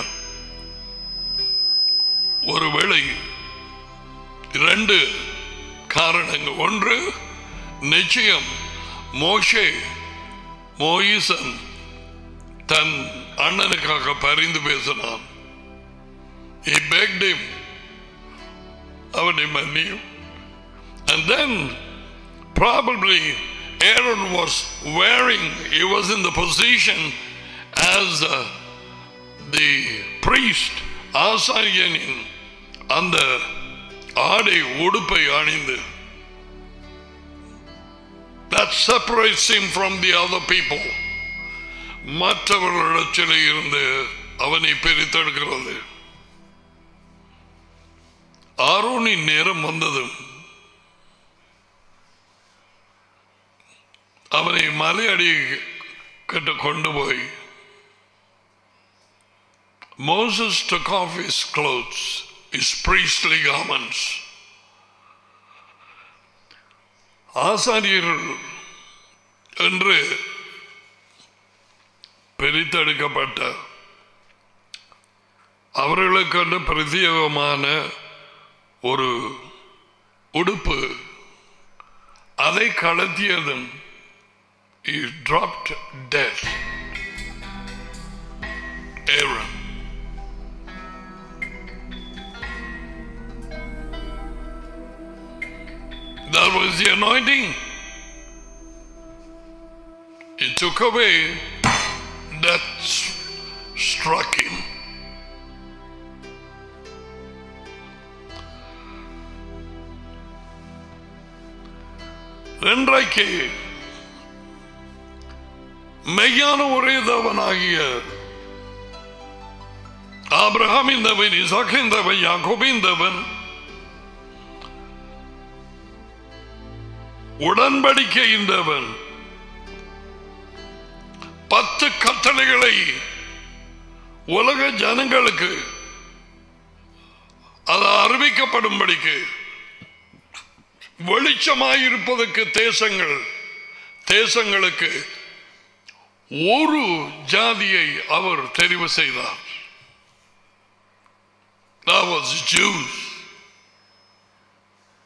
ஒருவேளை இரண்டு காரணங்கள் ஒன்று நிச்சயம் மோஷே மோயிசன் தன் அண்ணனுக்காக பரிந்து பேசினான் He begged him அவனை மன்னியும் and then probably Aaron was wearing he was in the position as uh, the priest ஆசாரியனின் அந்த ஆடை உடுப்பை அணிந்து that separates him from the other people மற்றவர்களிடத்தில் இருந்து அவனை பிரித்தெடுக்கிறது ஆரோனின் நேரம் வந்ததும் அவனை மலையடி கிட்ட கொண்டு போய் Moses took off his clothes, his priestly garments. ஆசாரியர்கள் என்று பிரித்தெடுக்கப்பட்ட அவர்களுக்கென்று பிரத்யேகமான ஒரு உடுப்பு அதை கடத்தியதும் he dropped death Aaron that was the anointing it took away that struck him இன்றைக்கு மெய்யான ஒரே தேவனாகிய ஆபிரகாமின் தேவன் இசாக்கின் தேவன் யாக்கோபின் தேவன் உடன்படிக்கையின் தேவன் பத்து கட்டளைகளை உலக ஜனங்களுக்கு அது அறிவிக்கப்படும்படிக்கு வெளிச்சமாயிருப்பதற்கு தேசங்கள் தேசங்களுக்கு ஒரு ஜாதியை அவர் தெரிவு செய்தார் That was Jews.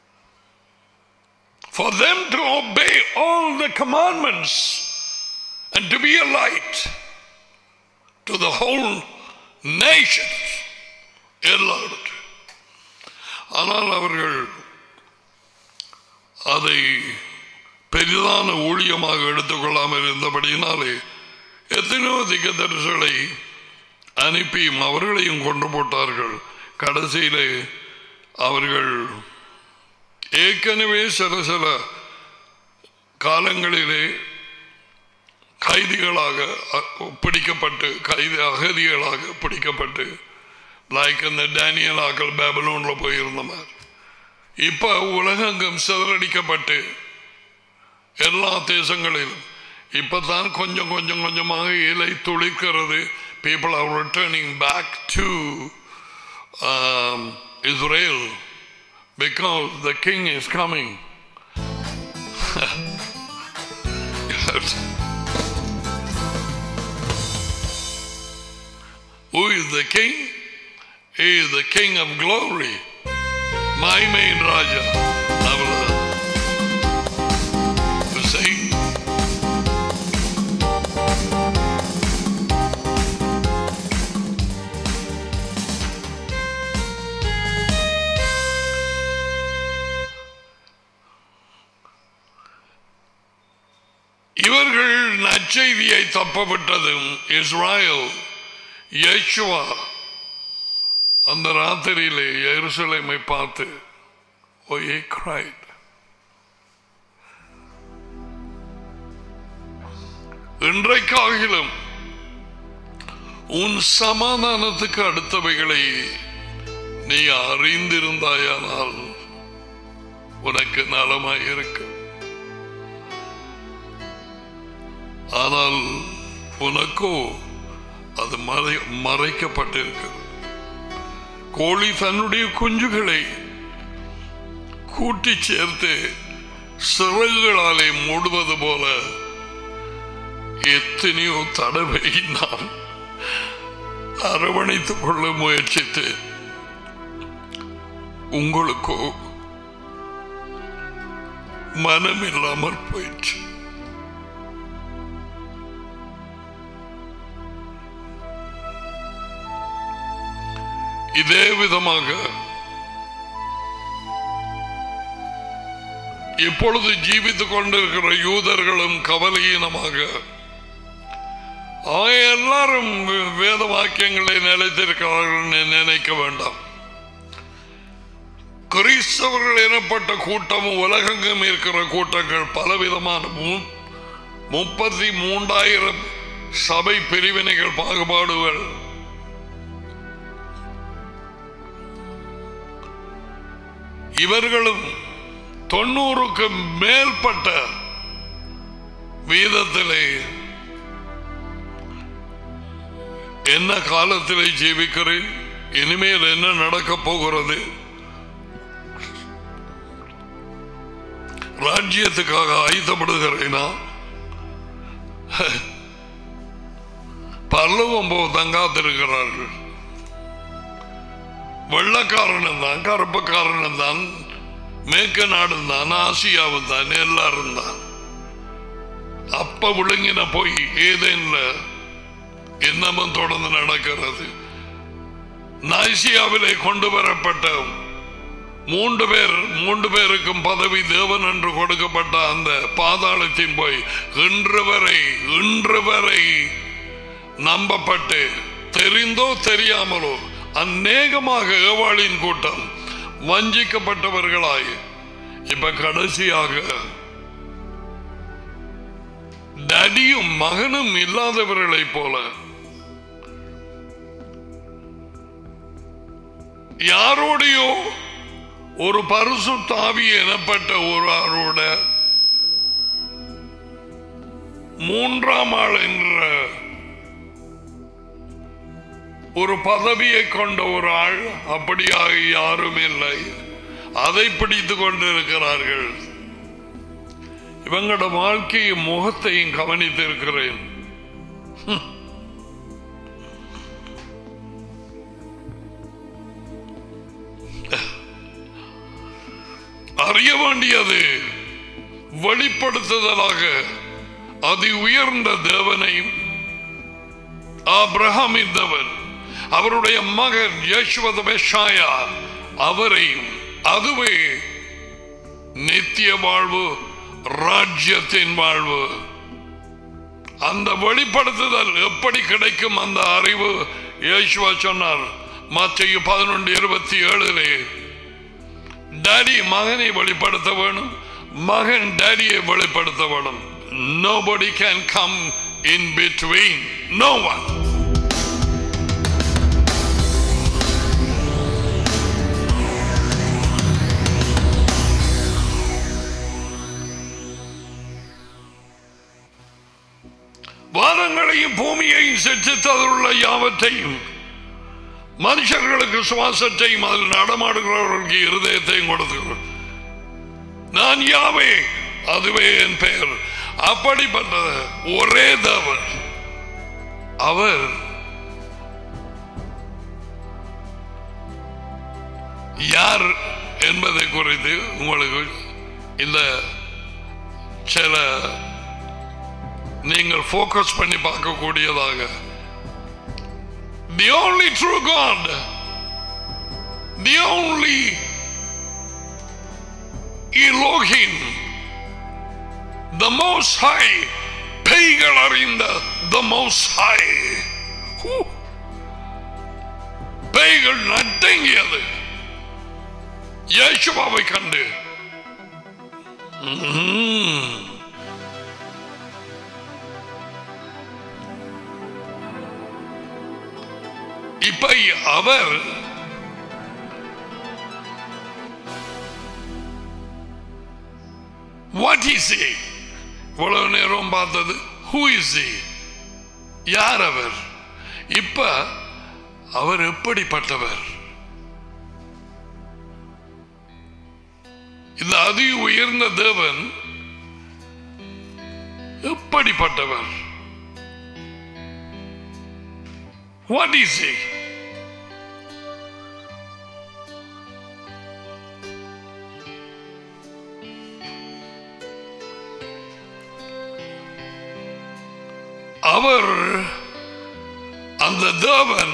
For them to obey all the commandments and to be a light to the whole nation. எல்லா இடத்திலும். ஆனால் அவர்கள் அதை பெரிதான ஊழியமாக எடுத்துக்கொள்ளாமல் இருந்தபடியினாலே எத்தனையோ திக்கதரிசலை அனுப்பியும் அவர்களையும் கொண்டு போட்டார்கள் கடைசியிலே அவர்கள் ஏற்கனவே சில சில காலங்களிலே கைதிகளாக அ- பிடிக்கப்பட்டு கைதி அகதிகளாக பிடிக்கப்பட்டு லைக் இந்த டேனியலாக்கள் பேபலோன்ல போயிருந்த மாதிரி இப்ப உலகெங்கும் சிதறடிக்கப்பட்டு எல்லா தேசங்களிலும் இப்பதான் கொஞ்சம் கொஞ்சம் கொஞ்சமாக இலை துளிக்கிறது people are returning back to um, Israel because the king is coming. Yes. Who is the king? He is the king of glory. My main Raja. அவ்வளவுதான். You see? இவர்கள் நற்செய்தியை தப்பவிட்டதும் இஸ்ராயல் யேசுவா அந்த ராத்திரியிலே எருசலேமை பார்த்து Oh, he cried. இன்றைக்காகிலும் உன் சமாதானத்துக்கு அடுத்தவைகளை நீ அறிந்திருந்தாயானால் உனக்கு நலமாயிருக்கும் ஆனால் உனக்கோ அது மறை மறைக்கப்பட்டிருக்கிறது கோழி தன்னுடைய குஞ்சுகளை கூட்டி சேர்த்து சிறகுகளாலே மூடுவது போல எத்தனையோ தடவை நான் அரவணைத்துக் கொள்ள முயற்சித்தேன் உங்களுக்கோ மனம் இல்லாமல் போயிற்று இதே விதமாக இப்பொழுது ஜீவித்துக் கொண்டிருக்கிற யூதர்களும் கவலையீனமாக ஆக எல்லாரும் வே- வேத வாக்கியங்களை நிலைத்திருக்கிறார்கள் என்று நினைக்க வேண்டாம் கிறிஸ்தவர்கள் எனப்பட்ட கூட்டம் உலகெங்கும் இருக்கிற கூட்டங்கள் பலவிதமான மு- முப்பத்தி மூன்றாயிரம் சபை பிரிவினைகள் பாகுபாடுகள் இவர்களும் தொண்ணூறுக்கு மேற்பட்ட வீதத்திலே என்ன காலத்திலே ஜீவிக்கிறேன் இனிமேல் என்ன நடக்கப் போகிறது ராஜ்யத்துக்காக ஆயுதப்படுகிறேனா பல்லவம் போ தங்காத்திருக்கிறார்கள் வெள்ளக்காரனும் தான் கருப்பக்காரனும் தான் மேற்க நாடும் தான் ஆசியாவும் தான் எல்லாரும் தான் அப்ப விழுங்கின போய் ஏதேன்ல இன்னமும் தொடர்ந்து நடக்கிறது நாசியாவிலே கொண்டு வரப்பட்ட மூன்று பேர் மூன்று பேருக்கும் பதவி தேவன் என்று கொடுக்கப்பட்ட அந்த பாதாளத்தின் போய் இன்று வரை இன்று வரை நம்பப்பட்டு தெரிந்தோ தெரியாமலோ அநேகமாக ஏவாளின் கூட்டம் வஞ்சிக்கப்பட்டவர்களாய் இப்ப கடைசியாக டடியும் மகனும் இல்லாதவர்களைப் போல யாரோடையோ ஒரு பரிசு தாவி எனப்பட்ட ஒருவரோட மூன்றாம் ஆள் என்ற ஒரு பதவியை கொண்ட ஒரு ஆள் அப்படியாக யாரும் இல்லை அதை பிடித்துக் கொண்டிருக்கிறார்கள் இவங்களோட வாழ்க்கையும் முகத்தையும் கவனித்திருக்கிறேன் அறிய வேண்டியது வெளிப்படுத்துதலாக அதி உயர்ந்த தேவனையும் ஆபிரகாமின் தேவன் அவருடைய மகன் யேசுவத மெஷாயா அவரையும் அதுவே நித்திய வாழ்வு ராஜ்யத்தின் வாழ்வு அந்த வெளிப்படுத்துதல் எப்படி கிடைக்கும் அந்த அறிவு இயேசுவா சொன்னார் மத்திய பதினொன்று இருபத்தி ஏழிலே டாடி மகனை வெளிப்படுத்த வேணும் மகன் டாடியை வெளிப்படுத்த வேணும் nobody can come in between no one வானங்களையும் பூமியையும் சிற்றித்ததுள்ள யாவற்றையும் மனுஷர்களுக்கு சுவாசத்தையும் அதில் நடமாடுகிறவர்களுக்கு இருதயத்தையும் கொடுத்து நான் யாவே அதுவே என் பெயர் அப்படிப்பட்ட ஒரே தேவன் அவர் யார் என்பதை குறித்து உங்களுக்கு இந்த சில நீங்கள் போக்கஸ் பண்ணி பார்க்கக்கூடியதாக the only true God, the only Elohim, the Most High, பேய்கள் அறிந்த the Most High. Who? பேய்கள் நட்டங்கியது இயேசுவாவை கண்டு ம்ம். இப்ப அவர் வாட் இஸ் he இவ்வளவு நேரம் பார்த்தது ஹூ இஸ் he யார் அவர் இப்ப அவர் எப்படிப்பட்டவர் இந்த அதி உயர்ந்த தேவன் எப்படிப்பட்டவர் What is he? அவர் அந்த தேவன்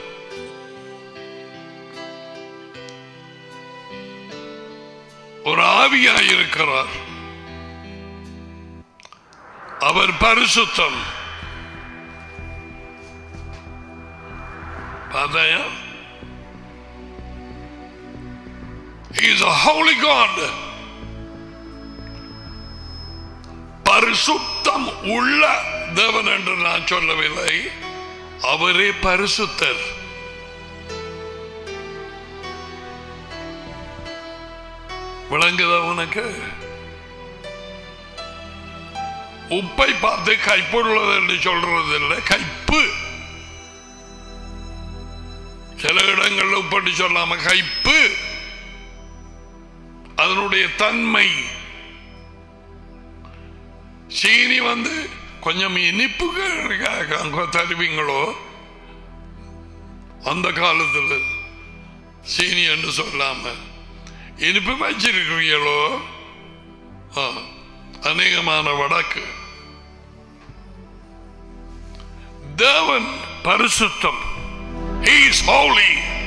ஒரு ஆவியாயிருக்கிறார் அவர் பரிசுத்தம் பார்த்தாயா He is a holy God. பரிசுத்தம் உள்ள தேவன் என்று நான் சொல்லவில்லை அவரே பரிசுத்தர் விளங்குதா உனக்கு உப்பை பார்த்து கைப்புள்ளது என்று சொல்றது இல்லை கைப்பு சில இடங்கள்ல உப்பட்டு சொல்லாம கைப்பு அதனுடைய தன்மை சீனி வந்து கொஞ்சம் இனிப்புக்கு அங்க தருவீங்களோ அந்த காலத்தில் சீனி என்று சொல்லாம இனிப்பு வச்சிருக்கிறீங்களோ ஆ, அநேகமான வடக்கு தேவன் பரிசுத்தம் He is holy.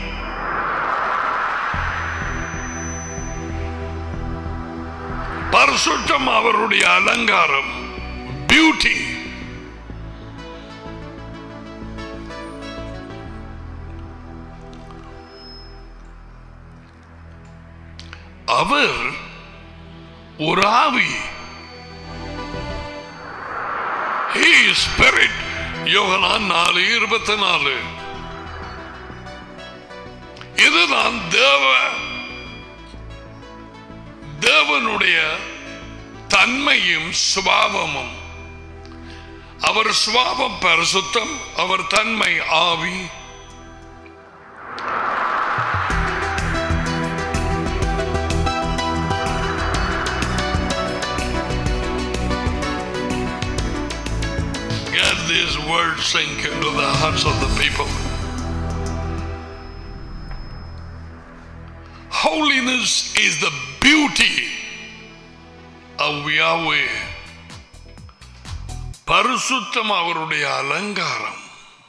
பரிசுத்தம் அவருடைய அலங்காரம் பியூட்டி அவர் ஒரு ஆவி He is spirit யோகனான் நாலு இருபத்தி நாலு இதுதான் தேவ தேவனுடைய தன்மையும் சுபாவமும் அவர் சுபாவம் பரிசுத்தம் அவர் தன்மை ஆவி Get these words sink into the hearts of the people. Holiness is the beauty of Yahweh. பரிசுத்தம் அவருடைய அலங்காரம்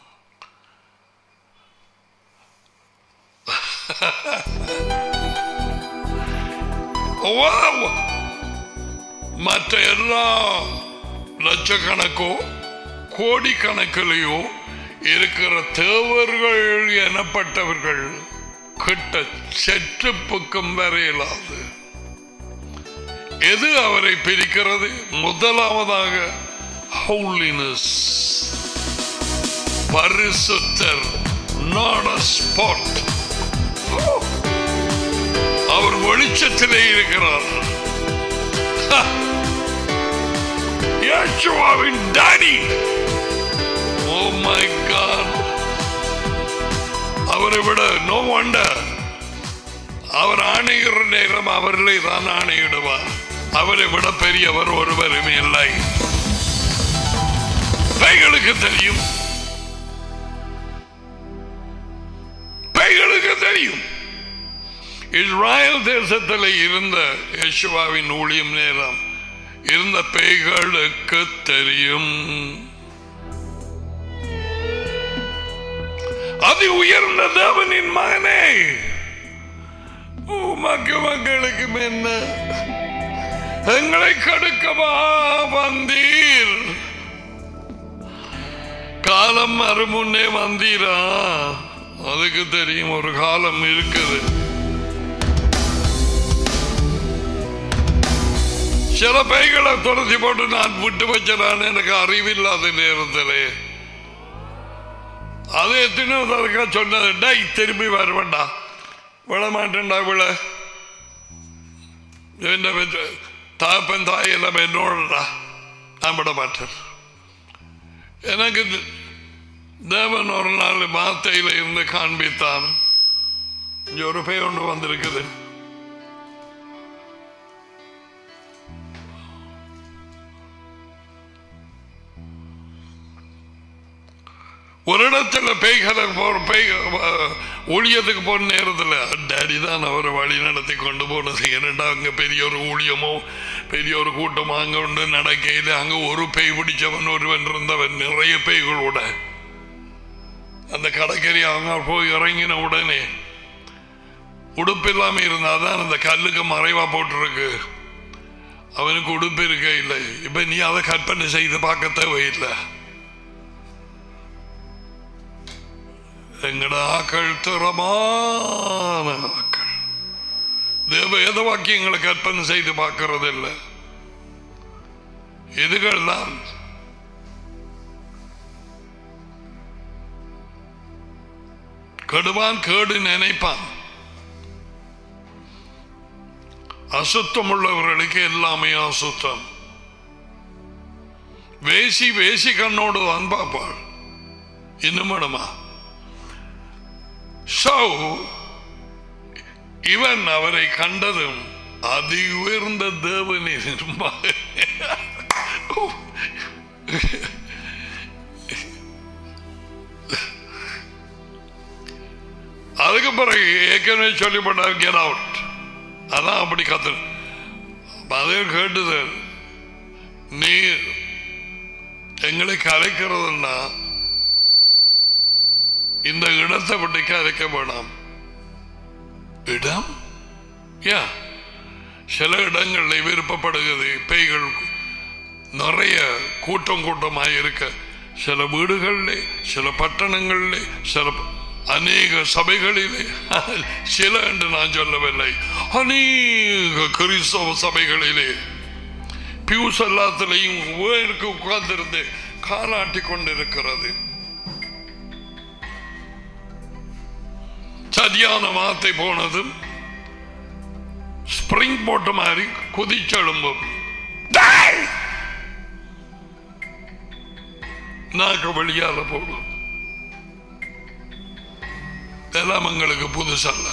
Wow! மற்ற எல்லா லட்சக்கணக்கோ கோடிக்கணக்கிலேயோ இருக்கிற தேவர்கள் எனப்பட்டவர்கள் கிட்ட செற்று பக்கம் வரையலாது எது அவரை பிரிக்கிறது முதலாவதாக ஹவுலினஸ் பரிசுத்தர் நாட் அ ஸ்பாட் அவர் வெளிச்சத்திலே இருக்கிறார் ஹ! யேசுவாவின் டாடி ஓ மை காட் அவரை விட நோ வண்டர் அவர் ஆணையிற நேரம் அவர்களே தான் ஆணையிடுவார் அவரை விட பெரியவர் ஒருவரும் இல்லை பைகளுக்கு தெரியும் பைகளுக்கு தெரியும் இஸ்ராயல் தேசத்தில் இருந்த யேசுவாவின் ஊழியம் நேரம் இருந்த பேய்களுக்கு தெரியும் அதி உயர்ந்த தேவனின் மகனே உமக்கு மக்களுக்கு என்ன எங்களை கடுக்கவா வந்தீர் காலம் மறுமுன்னே வந்தீரா அதுக்கு தெரியும் ஒரு காலம் இருக்குது சில பைகளை துரத்தி போட்டு நான் விட்டு வச்சதான் எனக்கு அறிவில்லாத நேரத்திலே அது எத்தனை தடவை சொன்னது டை திரும்பி வர வேண்டாம் விட மாட்டேன்டா விழ എന്റെ താപ്പൻ തായെല്ലാം എന്നോടടാ ഞാൻ വിട മാറ്റேன் எனக்கு தேவன் ஒரு நாள் வார்த்தையில இருந்து காண்பித்தான் இங்க ஒரு பேய் ஒன்று வந்திருக்குது ஒரு இடத்துல பேய்களை போற பேய் ஊழியத்துக்கு போன நேரத்தில் டேடி தான் அவரை வழி நடத்தி கொண்டு போனது ஏனண்டா அங்கே பெரிய ஒரு ஊழியமோ பெரிய ஒரு கூட்டமோ அங்கே உண்டு நடக்கையில் அங்கே ஒரு பேய் பிடிச்சவன் ஒருவன் இருந்தவன் நிறைய பேய்களோட அந்த கடற்கரை அவங்க போய் இறங்கின உடனே உடுப்பு இல்லாம இருந்தாதான் அந்த கல்லுக்கு மறைவா போட்டிருக்கு அவனுக்கு உடுப்பு இருக்க இல்லை இப்ப நீ அதை கற்பனை செய்து பார்க்க தேவையில்லை எங்கட ஆக்கள் திறமான ஆக்கள் தேவ வேத வாக்கியங்களை கற்பனை செய்து பார்க்கறது இல்லை இதுகள் தான் கெடுவான் கேடு நினைப்பான் அசுத்தம் உள்ளவர்களுக்கு எல்லாமே அசுத்தம் வேசி வேசி கண்ணோடு தான் பார்ப்பாள் இன்னும் வேணுமா So, இவன் அவரை கண்டதும் அதி உயர்ந்த தேவனின் மகன். அதுக்கு பிறகு ஏற்கனவே சொல்லிப்பட்டார் கெட் அவுட் அதான் அப்படி கத்து அதே கேட்டுது நீ எங்களை கலைக்கிறதுன்னா இந்த இடத்தை விட்டு கலைக்க வேணாம் இடம் யா சில இடங்களில் விருப்பப்படுகிறது பேய்கள் நிறைய கூட்டம் கூட்டமாக இருக்க சில வீடுகளிலே சில பட்டணங்களிலே சில அநேக சபைகளிலே சில என்று நான் சொல்லவில்லை அநேக கிறிஸ்தவ சபைகளிலே பியூஸ் எல்லாத்திலையும் வேருக்கு உட்கார்ந்திருந்து காலாட்டி கொண்டிருக்கிறது சரியான வார்த்தை போனதும் ஸ்பிரிங் போட்ட மாதிரி குதிச்செழும்பும் டேய்! நாக்கு வெளியால போடும் இதெல்லாம் எங்களுக்கு புதுசல்ல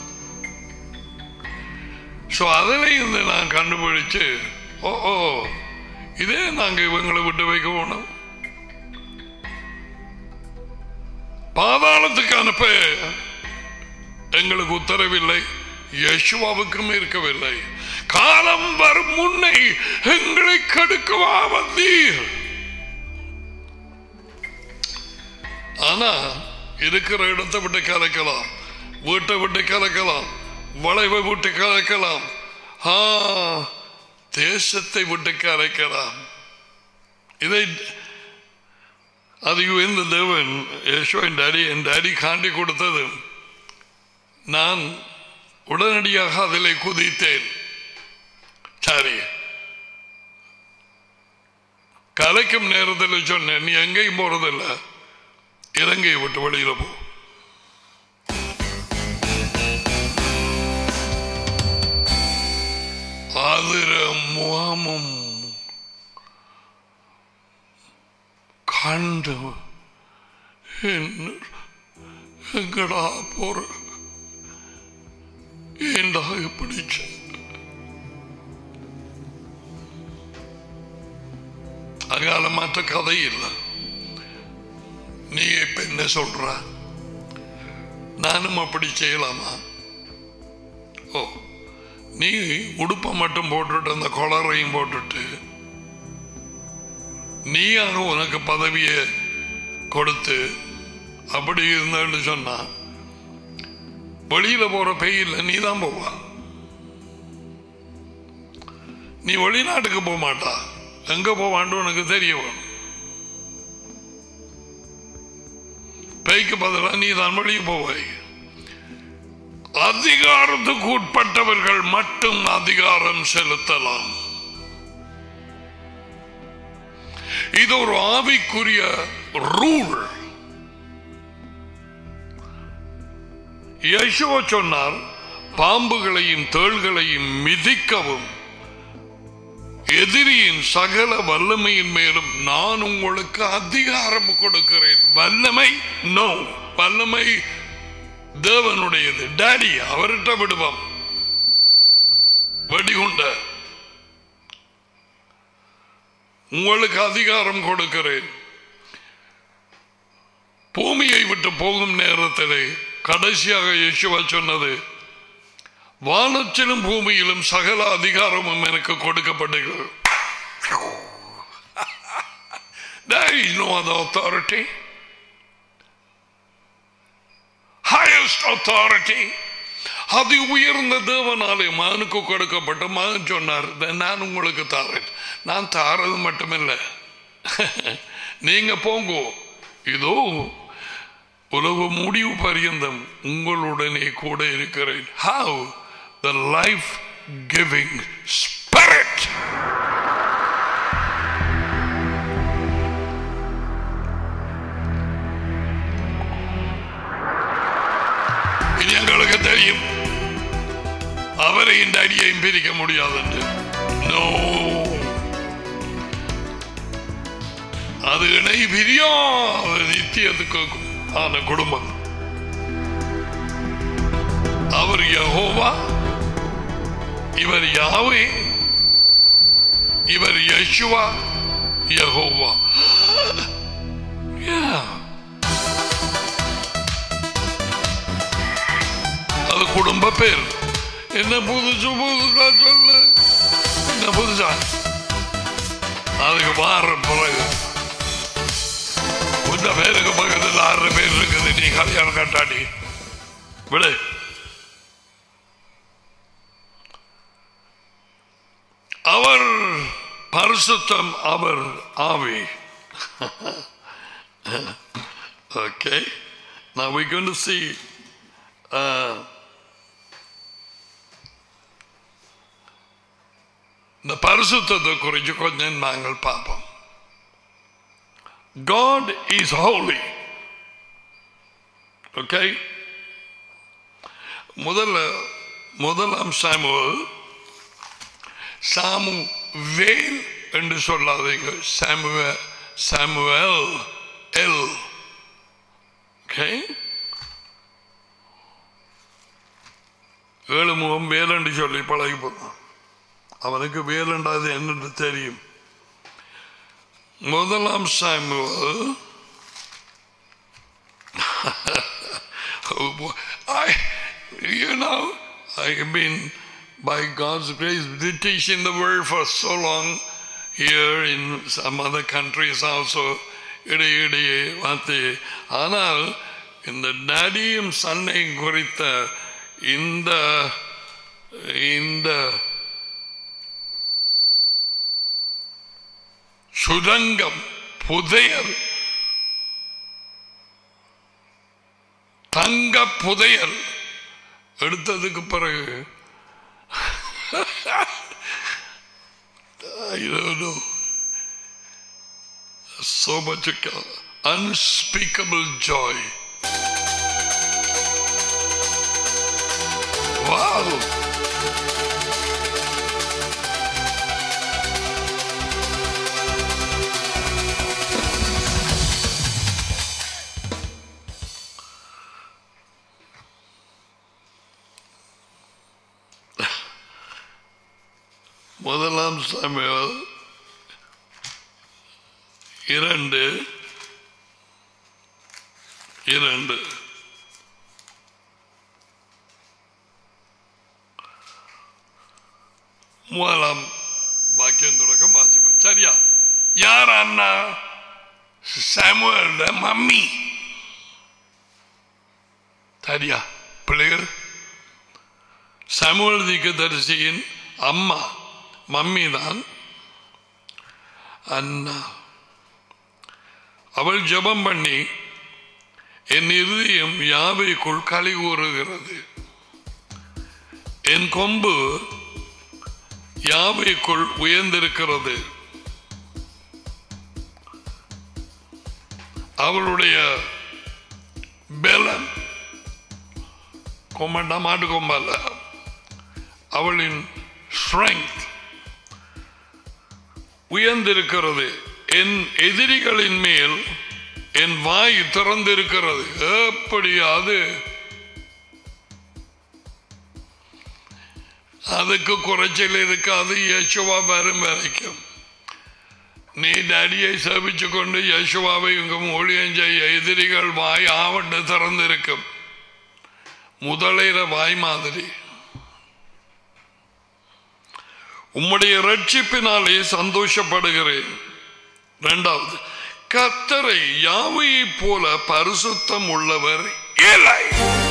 ஸோ அதில் இருந்து நான் கண்டுபிடிச்சு ஓ ஓ இதே நாங்கள் இவங்களை விட்டு வைக்க போனோம் பாதாளத்துக்கு அனுப்ப எங்களுக்கு உத்தரவில்லை யேசுவாவுக்கும் இருக்கவில்லை காலம் வரும் முன்னை எங்களை கடுக்கவா வந்தீர் ஆனா இருக்கிற இடத்தை விட்டு கலக்கலாம் வீட்டை விட்டு கலக்கலாம் வளைவை விட்டு கலக்கலாம் ஆ தேசத்தை விட்டு கலக்கலாம் இதை அது இந்த தேவன் யேசோ என் டாடி என் டாடி காண்டி கொடுத்தது நான் உடனடியாக அதிலே குதித்தேன் சரி கலைக்கும் நேரத்தில் சொன்னேன் நீ எங்கேயும் போறதில்ல இலங்கையை விட்டு வெளியில போ அதிர முகமும் கண்டு என்ன- எங்கடா போற ஏண்டா இப்படி செஞ்ச? அதனால மற்ற கதை இல்லை நீ இப்ப என்ன சொல்ற நானும் அப்படி செய்யலாமா ஓ நீ உடுப்பை மட்டும் போட்டுட்டு அந்த கொளரையும் போட்டுட்டு நீயாக உனக்கு பதவியை கொடுத்து அப்படி இருந்தான்னு சொன்னா வெளியில போற பெய்யில் நீ தான் போவா நீ வெளிநாட்டுக்கு போக மாட்டா எங்க போவான்னு உனக்கு தெரிய வேணும் பேய்க்கு பதிலாக நீ தான் வெளியே போவாய் அதிகாரத்துக்கு உட்பட்டவர்கள் மட்டும் அதிகாரம் செலுத்தலாம் இது ஒரு ஆவிக்குரிய ரூல் யசுவ சொன்னார் பாம்புகளையும் தேள்களையும் மிதிக்கவும் எதிரியின் சகல வல்லமையின் மேலும் நான் உங்களுக்கு அதிகாரம் கொடுக்கிறேன் வல்லமை நோ வல்லமை தேவனுடையது டாடி அவர்கிட்ட விடுவோம் வெடிகுண்ட உங்களுக்கு அதிகாரம் கொடுக்கிறேன் பூமியை விட்டு போகும் நேரத்திலே கடைசியாக யேசுவா சொன்னது வானத்திலும் பூமியிலும் சகல அதிகாரமும் எனக்கு கொடுக்கப்படுகிறது There is no other authority. Highest authority. அது உயர்ந்த தேவனாலே மகனுக்கு கொடுக்கப்பட்ட மகன் சொன்னார் "இதை நான் உங்களுக்கு தாரேன் நான் தாரது மட்டுமில்லை நீங்க போங்கோ இதோ உலக முடிவு பரியந்தம் உங்களுடனே கூட இருக்கிறேன் how the life giving spirit இது எங்களுக்கு தெரியும் அவரை இந்த அடியையும் பிரிக்க முடியாது என்று நோ அது இணை பிரியாத நித்தியத்துக்கு ஆன குடும்பம் அவர் யஹோவா இவர் யாவே இவர் யசுவா யஹோவா Yeah. அது குடும்ப பேர் என்ன புதுசு புதுசா சொல்ல என்ன புதுசா அதுக்கு மாற பிறகு உந்த பேருக்கு பக்கத்தில் ஆறு பேர் இருக்குது நீ கல்யாணம் கட்டாடி விடு அவர் பரிசுத்தம் அவர் ஆவி okay now we're going to see uh, இந்த பரிசுத்தத்தை குறித்து கொஞ்சம் நாங்கள் பார்ப்போம் God is holy okay முதல்ல முதலாம் சாமுவல் சாமு வேல் என்று சொல்லாதீங்க சாமுவ சாமுவேல் எல் okay ஏழு முகம் வேல் என்று சொல்லி பழகி போனான் அவனுக்கு வேலண்டாது என்னென்று தெரியும் முதலாம் Samuel oh boy. I, you know, I have been, by God's grace, teaching the word for so long here in some other countries also. இடையிடையே வார்த்தை ஆனால் இந்த டேடியும் சன்னையும் குறித்த இந்த இந்த சுரங்கம் புதையல் தங்க புதையல் எடுத்ததுக்கு பிறகு I don't know. So much unspeakable joy. Wow. முதலாம் சாமியால் இரண்டு இரண்டு மூலம் வாக்கியம் தொடக்கம் வாசிப்போம் சரியா யார் அண்ணா சாமுவேல மம்மி சரியா பிள்ளைகள் சாமுவேல் தீர்க்கதரிசியின் அம்மா மம்மி தான் அண்ணா அவள் ஜெபம் பண்ணி என் இருதயம் யாவைக்குள் களி கூறுகிறது என் கொம்பு யாவைக்குள் உயர்ந்திருக்கிறது அவளுடைய பலன் கொம்பண்டா மாட்டு கொம்பல்ல அவளின் ஸ்ட்ரெங்க் உயர்ந்திருக்கிறது என் எதிரிகளின் மேல் என் வாய் திறந்திருக்கிறது எப்படியாது அதுக்கு குறைச்சல் இருக்காது யேசுவா வரும் வரைக்கும் நீ டடியை சேவிச்சு கொண்டு யேசுவாவை இங்கு ஊழியம் செய்ய எதிரிகள் வாய் ஆவண்டு திறந்திருக்கும் முதலைற வாய் மாதிரி உம்முடைய ரட்சிப்பினாலே சந்தோஷப்படுகிறேன் இரண்டாவது கத்தரை யாவையை போல பரிசுத்தம் உள்ளவர் ஏழை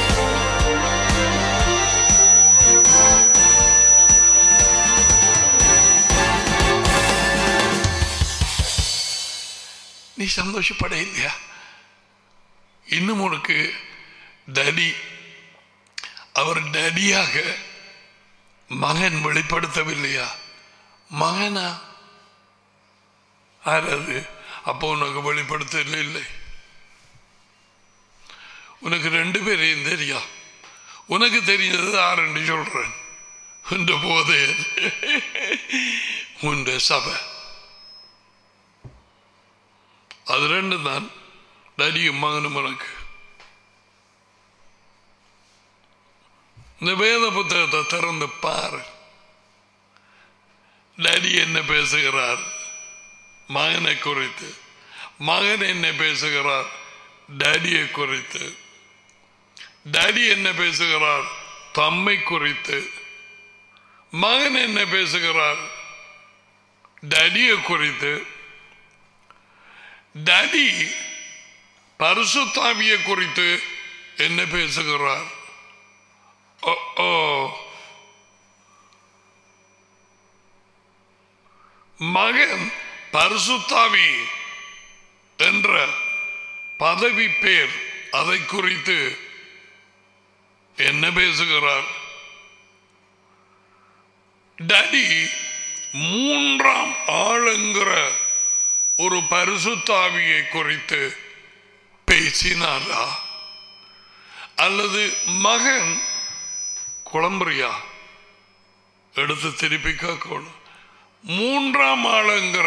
நீ சந்தோஷப்பட இல்லையா இன்னும் உனக்கு டடி அவர் டடியாக மகன் வெளிப்படுத்தவில்லையா மகனா ஆறாது அப்போ உனக்கு வெளிப்படுத்தல இல்லை உனக்கு ரெண்டு பேரையும் தெரியா உனக்கு தெரிஞ்சது ஆறுன்னு சொல்றேன் உண்ட போதே உண்ட சபை அது ரெண்டு தான் டடியும் மகனும் உனக்கு இந்த வேத புத்தகத்தை திறந்து பாரு டடி என்ன பேசுகிறார் மகனை குறித்து மகன் என்ன பேசுகிறார் டேடியை குறித்து டேடி என்ன பேசுகிறார் தம்மை குறித்து மகன் என்ன பேசுகிறார் டேடியை குறித்து டேடி பரிசுத்தாவியை குறித்து என்ன பேசுகிறார் ஓ ஓ மகன் பரிசுத்தாவி என்ற பதவி பேர் அதை குறித்து என்ன பேசுகிறார் டடி மூன்றாம் ஆளுங்கிற ஒரு பரிசுத்தாவியை குறித்து பேசினாரா அல்லது மகன் குழம்புறியா எடுத்து திருப்பி கேட்கணும் மூன்றாம் ஆளுங்கிற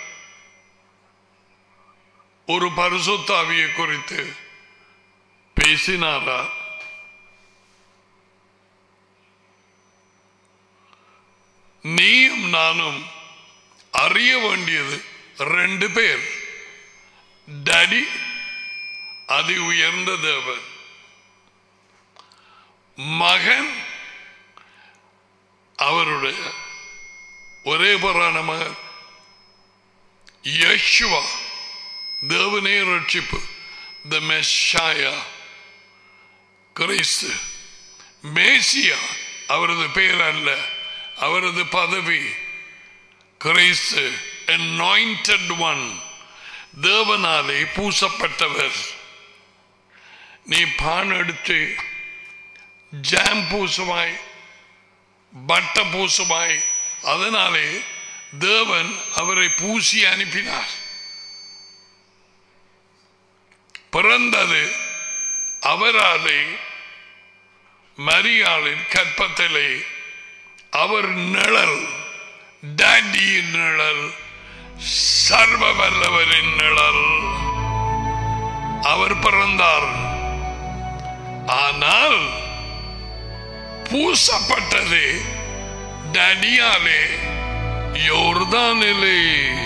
ஒரு பரிசுத்தாவியை குறித்து பேசினாரா நீயும் நானும் அறிய வேண்டியது ரெண்டு பேர் டடி அதி உயர்ந்த தேவன் மகன் அவருடைய ஒரே பரான மகன் யேசுவா தேவனே ரட்சிப்பு த மெஷாயா கிறிஸ்து மேசியா அவரது பெயர் அல்ல அவரது பதவி கிறிஸ்து anointed ஒன் தேவனாலே பூசப்பட்டவர் நீ பான் எடுத்து ஜாம் பூசுவாய் பட்ட பூசுவாய் அதனாலே தேவன் அவரை பூசி அனுப்பினார் பிறந்தது அவராலே மரியாளின் கற்பத்திலே அவர் நிழல் டாண்டியின் நிழல் சர்வ வல்லவரின் நிழல் அவர் பிறந்தார் ஆனால் பூசப்பட்டது டடியாலே யோர்தானிலே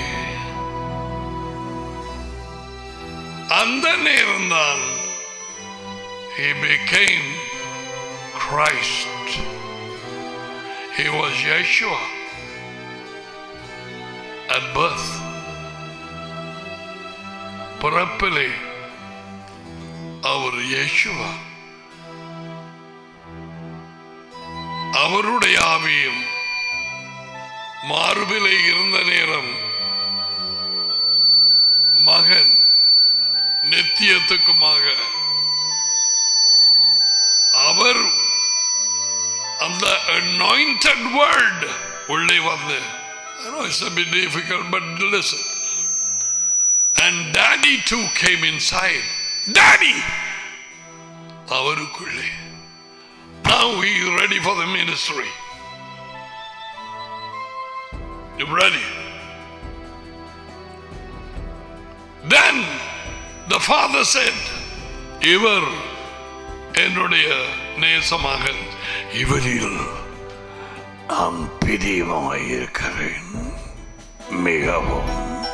அந்த நேரம்தான் he became Christ he was Yeshua at birth பிறப்பிலே அவர் இயேசுவா அவருடைய ஆவியும் மார்பிலே இருந்த நேரம் மகன் நித்தியத்துக்குமாக அவர் அந்த anointed word உள்ளே வந்து I know it's a bit difficult, but listen. And daddy too came inside. Daddy! அவருக்குள்ளே Now he is ready for the ministry. You ready? Then the father said, இவர் என்னுடைய நேசமகன் இவரில் நான் பிரியமாயிருக்கிறேன் மிகவும்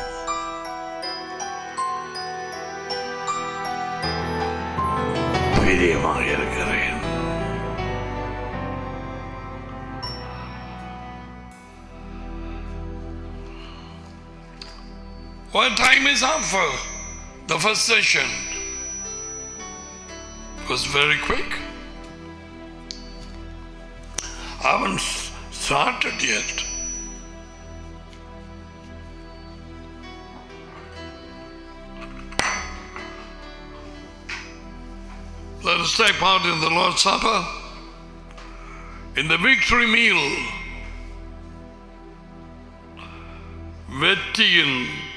பிரியமாயிருக்கிறேன் What time is up for the first session? It was very quick. I haven't s- started yet. Let us take part in the Lord's Supper, in the victory meal. வெற்றியின்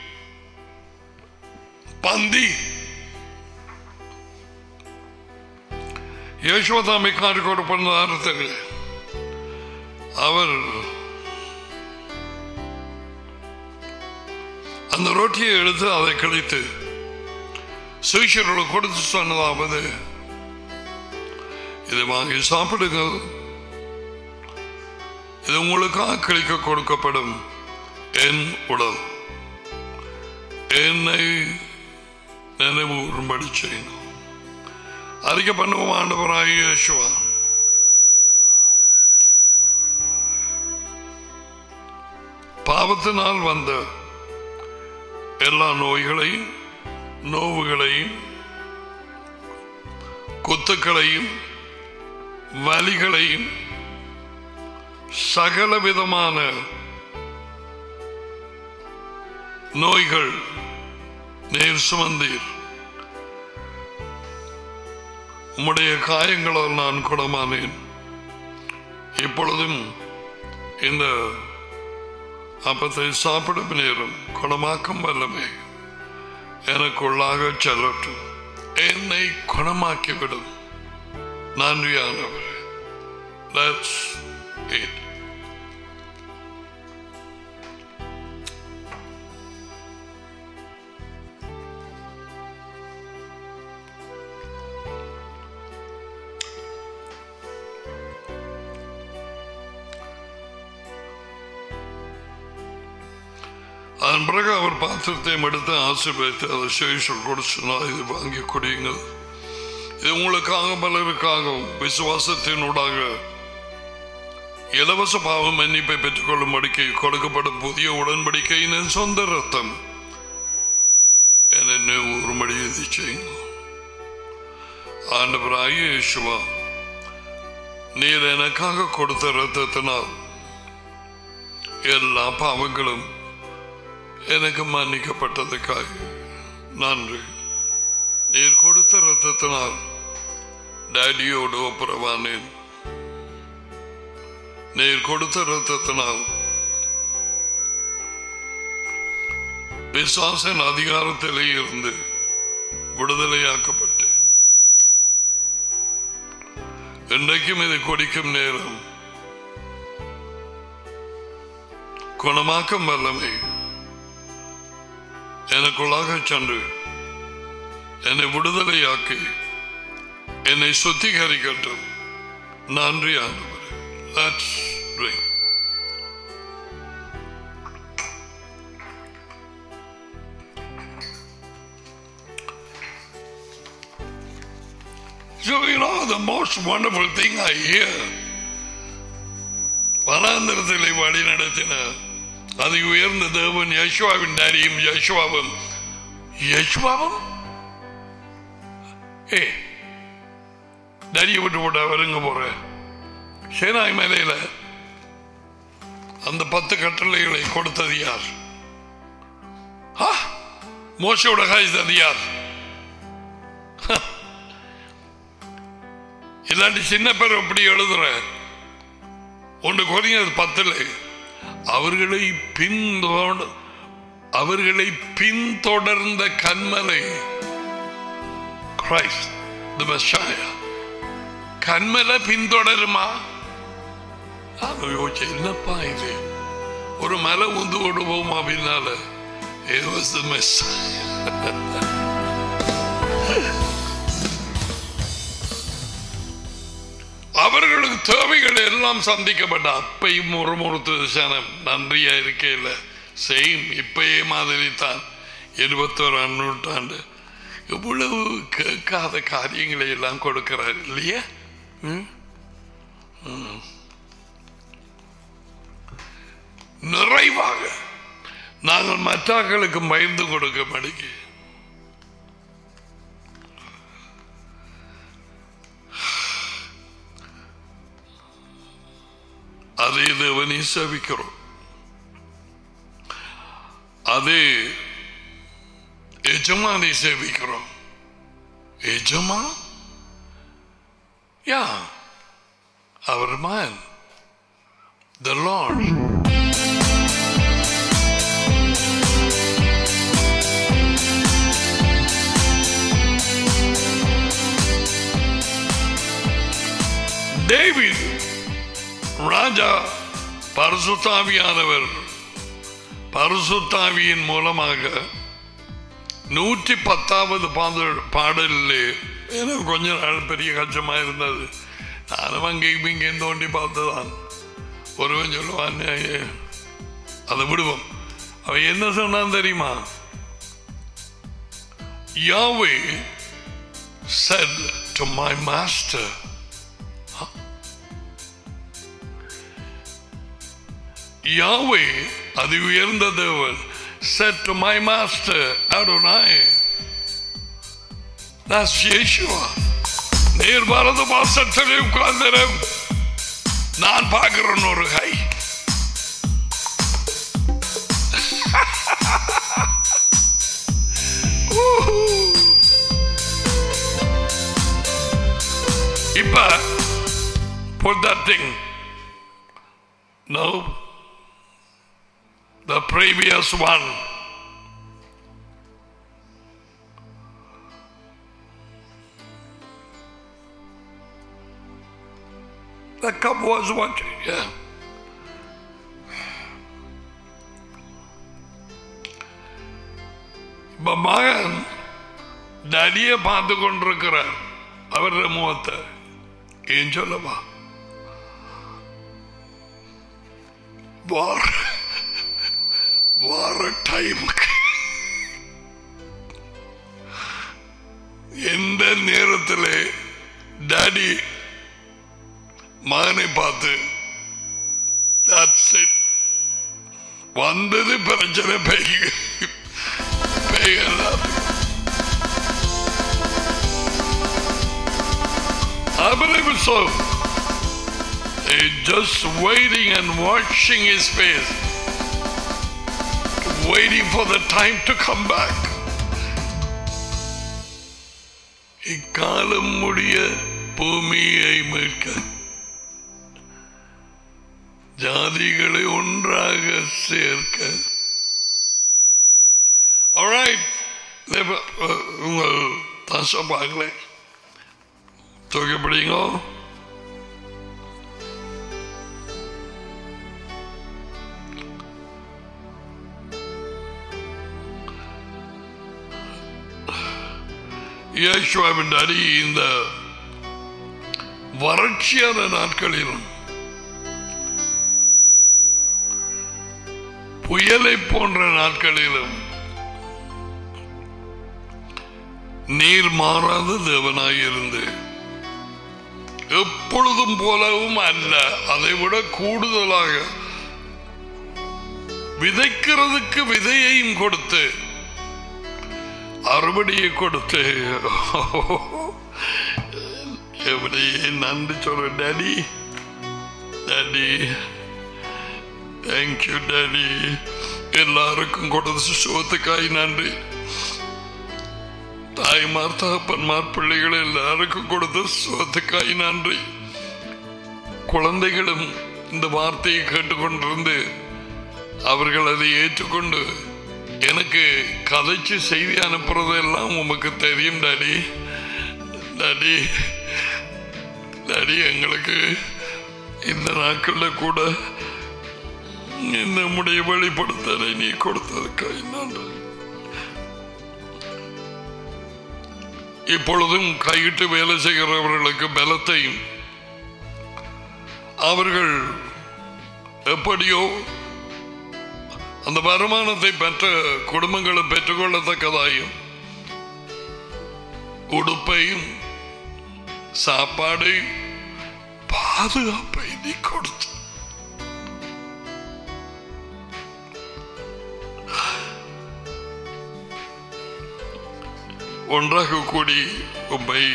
பந்தி யசோதாமை காட்டு கொடுப்பது அர்த்தங்கள் அவர் அந்த ரொட்டியை எடுத்து அதை கிழித்து சுவிஷரோடு கொடுத்து சொன்னதாவது இதை வாங்கி சாப்பிடுங்கள் இது உங்களுக்காக கிழிக்க கொடுக்கப்படும் என் உடல் என்னை நினைவு வரும்படி செய்யணும் அறிக்கை பண்ணுவோம் ஆண்டவராக இயேசுவா பாவத்தினால் வந்த எல்லா நோய்களையும் நோவுகளையும் குத்துக்களையும் வலிகளையும் சகல விதமான நோய்கள் நேர் சுமந்தீர் உம்முடைய காயங்களால் நான் குணமானேன் இப்பொழுதும் இந்த அப்பத்தை சாப்பிடும் நேரம் குணமாக்கும் வல்லமே எனக்குள்ளாக செல்லட்டும் என்னை குணமாக்கிவிடும் நன்றியானவர் Let's eat. அதன் பிறகு அவர் பாத்திரத்தையும் எடுத்து ஆசீர்வதித்து அதை சேஷல் கொடுச்சுனா இது வாங்கி குடியுங்கள் இது உங்களுக்காக பலருக்காகவும் விசுவாசத்தினூடாக இலவச பாவ மன்னிப்பை பெற்றுக்கொள்ளும்படிக்கு கொடுக்கப்படும் புதிய உடன்படிக்கையின் சொந்த ரத்தம் என நினைவுறும்படி இது செய்யுங்க ஆண்டவராகிய இயேசுவா நீர் எனக்காக கொடுத்த ரத்தத்தினால் எல்லா பாவங்களும் எனக்கு மன்னிக்கப்பட்டதுக்காக நன்றி நீர் கொடுத்த ரத்தத்தினால் டேடியோடு ஒப்புரவானேன் நீர் கொடுத்த ரத்தத்தினால் பிசாசன் அதிகாரத்திலே இருந்து விடுதலையாக்கப்பட்டேன் இன்றைக்கும் இதை குடிக்கும் நேரம் குணமாக்கும் வல்லமை எனக்குள்ளாக சென்று என்னை விடுதலையாக்கி என்னை சுத்திகரிக்கட்டும் நன்றி ஆண்டவரே Let's drink. So, you know, the most wonderful thing I hear, வனாந்திரத்திலே வழி நடத்தின அது உயர்ந்த தேவன் யசுவாவின் டாடியும் யசுவாவும் யசுவாவும் ஏ டாடியை விட்டு போட்டா வருங்க போற சேனாய் மேலையில அந்த பத்து கட்டளைகளை கொடுத்தது யார் ஆ, மோசையோட காய்ச்சது யார் இல்லாட்டி சின்ன பேர் எப்படி எழுதுற ஒன்று குறைஞ்சது பத்துல அவர்களை பின்தொட அவர்களை பின்தொடர்ந்த கண்மலை கிரைஸ்ட் தி மெஸ்ஸாயா கண்மலை பின்தொடருமா நான் யோசிச்சேன் என்னப்பா இது ஒரு மலை உந்து கொண்டு போகுமா பின்னால It was the Messiah. அவர்களுக்கு தேவைகள் எல்லாம் சந்திக்கப்பட்ட அப்பையும் முறுமுறுத்து சனம் நன்றியா இருக்கையில் செய்யும் இப்பயே மாதிரி தான் இருபத்தோராம் நூற்றாண்டு இவ்வளவு கேட்காத காரியங்களை எல்லாம் கொடுக்கிறார் இல்லையா ம்? ம். நிறைவாக நாங்கள் மற்றாக்களுக்கு பயந்து கொடுக்க மடிக்கு அதே தேவனை சேவிக்கிறோம் அதே எஜமானை சேவிக்கிறோம் எஜமா யா அவர் மேன் த லார்ட் டேவிட் ராஜா பரிசுத்தாவியானவர் பரிசுத்தாவியின் மூலமாக நூற்றி பத்தாவது பாடல் பாடலிலே எனக்கு கொஞ்ச நாள் பெரிய கஷ்டமா இருந்தது நானும் அங்கேயும் இங்கேயும் தோண்டி பார்த்துதான் ஒருவன் சொல்லுவான் "ஏ, அதை விடுவோம் அவன் என்ன சொன்னான் தெரியுமா யாவே said to my master யாவே அது உயர்ந்த தேவன் said to my master Adonai that's Yeshua நேர் பாரத பாசத்திலே உட்கார்ந்தரம் நான் பார்க்கிறேன் ஒரு கை இப்ப put that thing no the previous one. The cup was what? Yeah. இப்ப மகன் டடிய பார்த்து கொண்டிருக்கிறார் அவருடைய முகத்தை ஏன் சொல்லவா வார வார டைமுக்கு எந்த நேரத்தில் டாடி மகனை பார்த்து that's it. வந்தது பிரச்சனை பெய்ய பெய்யலாம் I believe so. They're just waiting and watching his face, waiting for the time to come back. இக்காலம் முடிய பூமியை மீட்க ஜாதிகளை ஒன்றாக சேர்க்க Alright. Never- uh, உங்கள் தாசம் பார்க்கல தூக்கி பிடிங்க இயேசுவின் அடி இந்த வறட்சியான நாட்களிலும் புயலை போன்ற நாட்களிலும் நீர் மாறாத தேவனாயிருந்து எப்பொழுதும் போலவும் அல்ல அதை விட கூடுதலாக விதைக்கிறதுக்கு விதையையும் கொடுத்து அறுவடையை கொடுத்து எப்படி நன்றி சொல்ற டாடி டாடி தேங்க்யூ டாடி எல்லாருக்கும் கொடுத்த சுகத்துக்காய் நன்றி தாய்மார் தகப்பன்மார் பிள்ளைகள் எல்லாருக்கும் கொடுத்த சுகத்துக்காய் நன்றி குழந்தைகளும் இந்த வார்த்தையை கேட்டுக்கொண்டிருந்து அவர்கள் அதை ஏற்றுக்கொண்டு எனக்கு கதைச்சு செய்தி அனுப்புறதெல்லாம் உமக்கு தெரியும் டாடி டாடி டாடி எங்களுக்கு இந்த நாட்களில் கூட நம்முடைய வெளிப்படுத்தலை நீ கொடுத்ததுக்காய் நன்றி இப்பொழுதும் கையிட்டு வேலை செய்கிறவர்களுக்கு பலத்தையும் அவர்கள் எப்படியோ அந்த வருமானத்தை பெற்ற குடும்பங்களும் பெற்றுக்கொள்ளத்தக்கதாயும் உடுப்பையும் சாப்பாடையும் பாதுகாப்பை நீ கொடுத்து ஒன்றாக கூடி உம்மை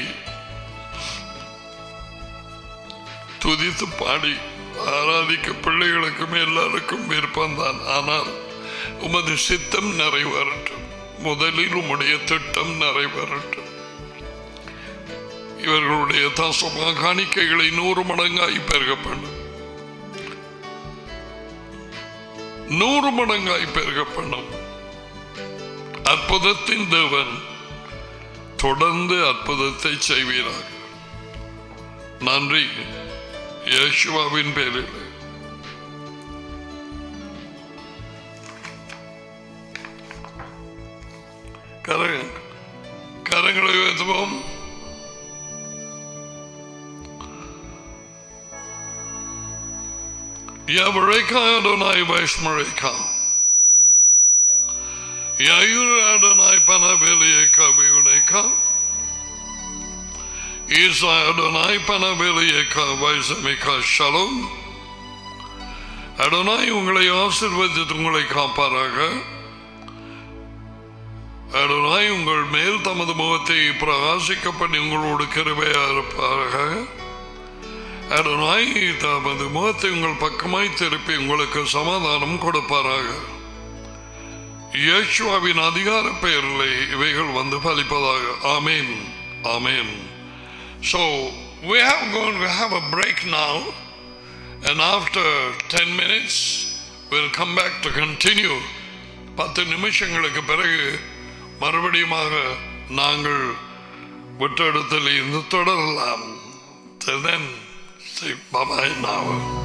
துதித்து பாடி ஆராதிக்க பிள்ளைகளுக்கும் எல்லாருக்கும் விருப்பம்தான் ஆனால் உமது சித்தம் நிறைவேறட்டும் முதலில் உம்முடைய திட்டம் நிறைவேறட்டும் இவர்களுடைய தாசமா காணிக்கைகளை நூறு மடங்காய் பெருகப்படும் நூறு மடங்காய் பெருகப்படும் அற்புதத்தின் தேவன் தொடர்ந்து அற்புதத்தை செய்வீராக நன்றி யேசுவாவின் பேரில் கரங்க கரங்களை உயர்த்துவோம் Yavareka Adonai Vaishmareka. Yair Adonai Panavelieka Viuneka. Isa Adonai Panavelieka Vaisamika Shalom. Adonai உங்களை ஆசிர்வதித்து உங்களை காப்பாராக அடனாய் உங்கள் மேல் தமது முகத்தை பிரகாசிக்கப்படி உங்களோடு கிருபையா இருப்பாராக அடனாய் தமது முகத்தை உங்கள் பக்கமாய் திருப்பி உங்களுக்கு சமாதானம் கொடுப்பாராக இயேசுவாவின் அதிகார பெயரில் இவைகள் வந்து பலிப்பதாக ஆமேன் ஆமேன் So we have going to have a break now and after 10 minutes we'll come back to continue பத்து நிமிஷங்களுக்கு பிறகு மறுபடியுமாக நாங்கள் விட்ட இடத்தில் இருந்து தொடரலாம் Till then, say bye-bye now.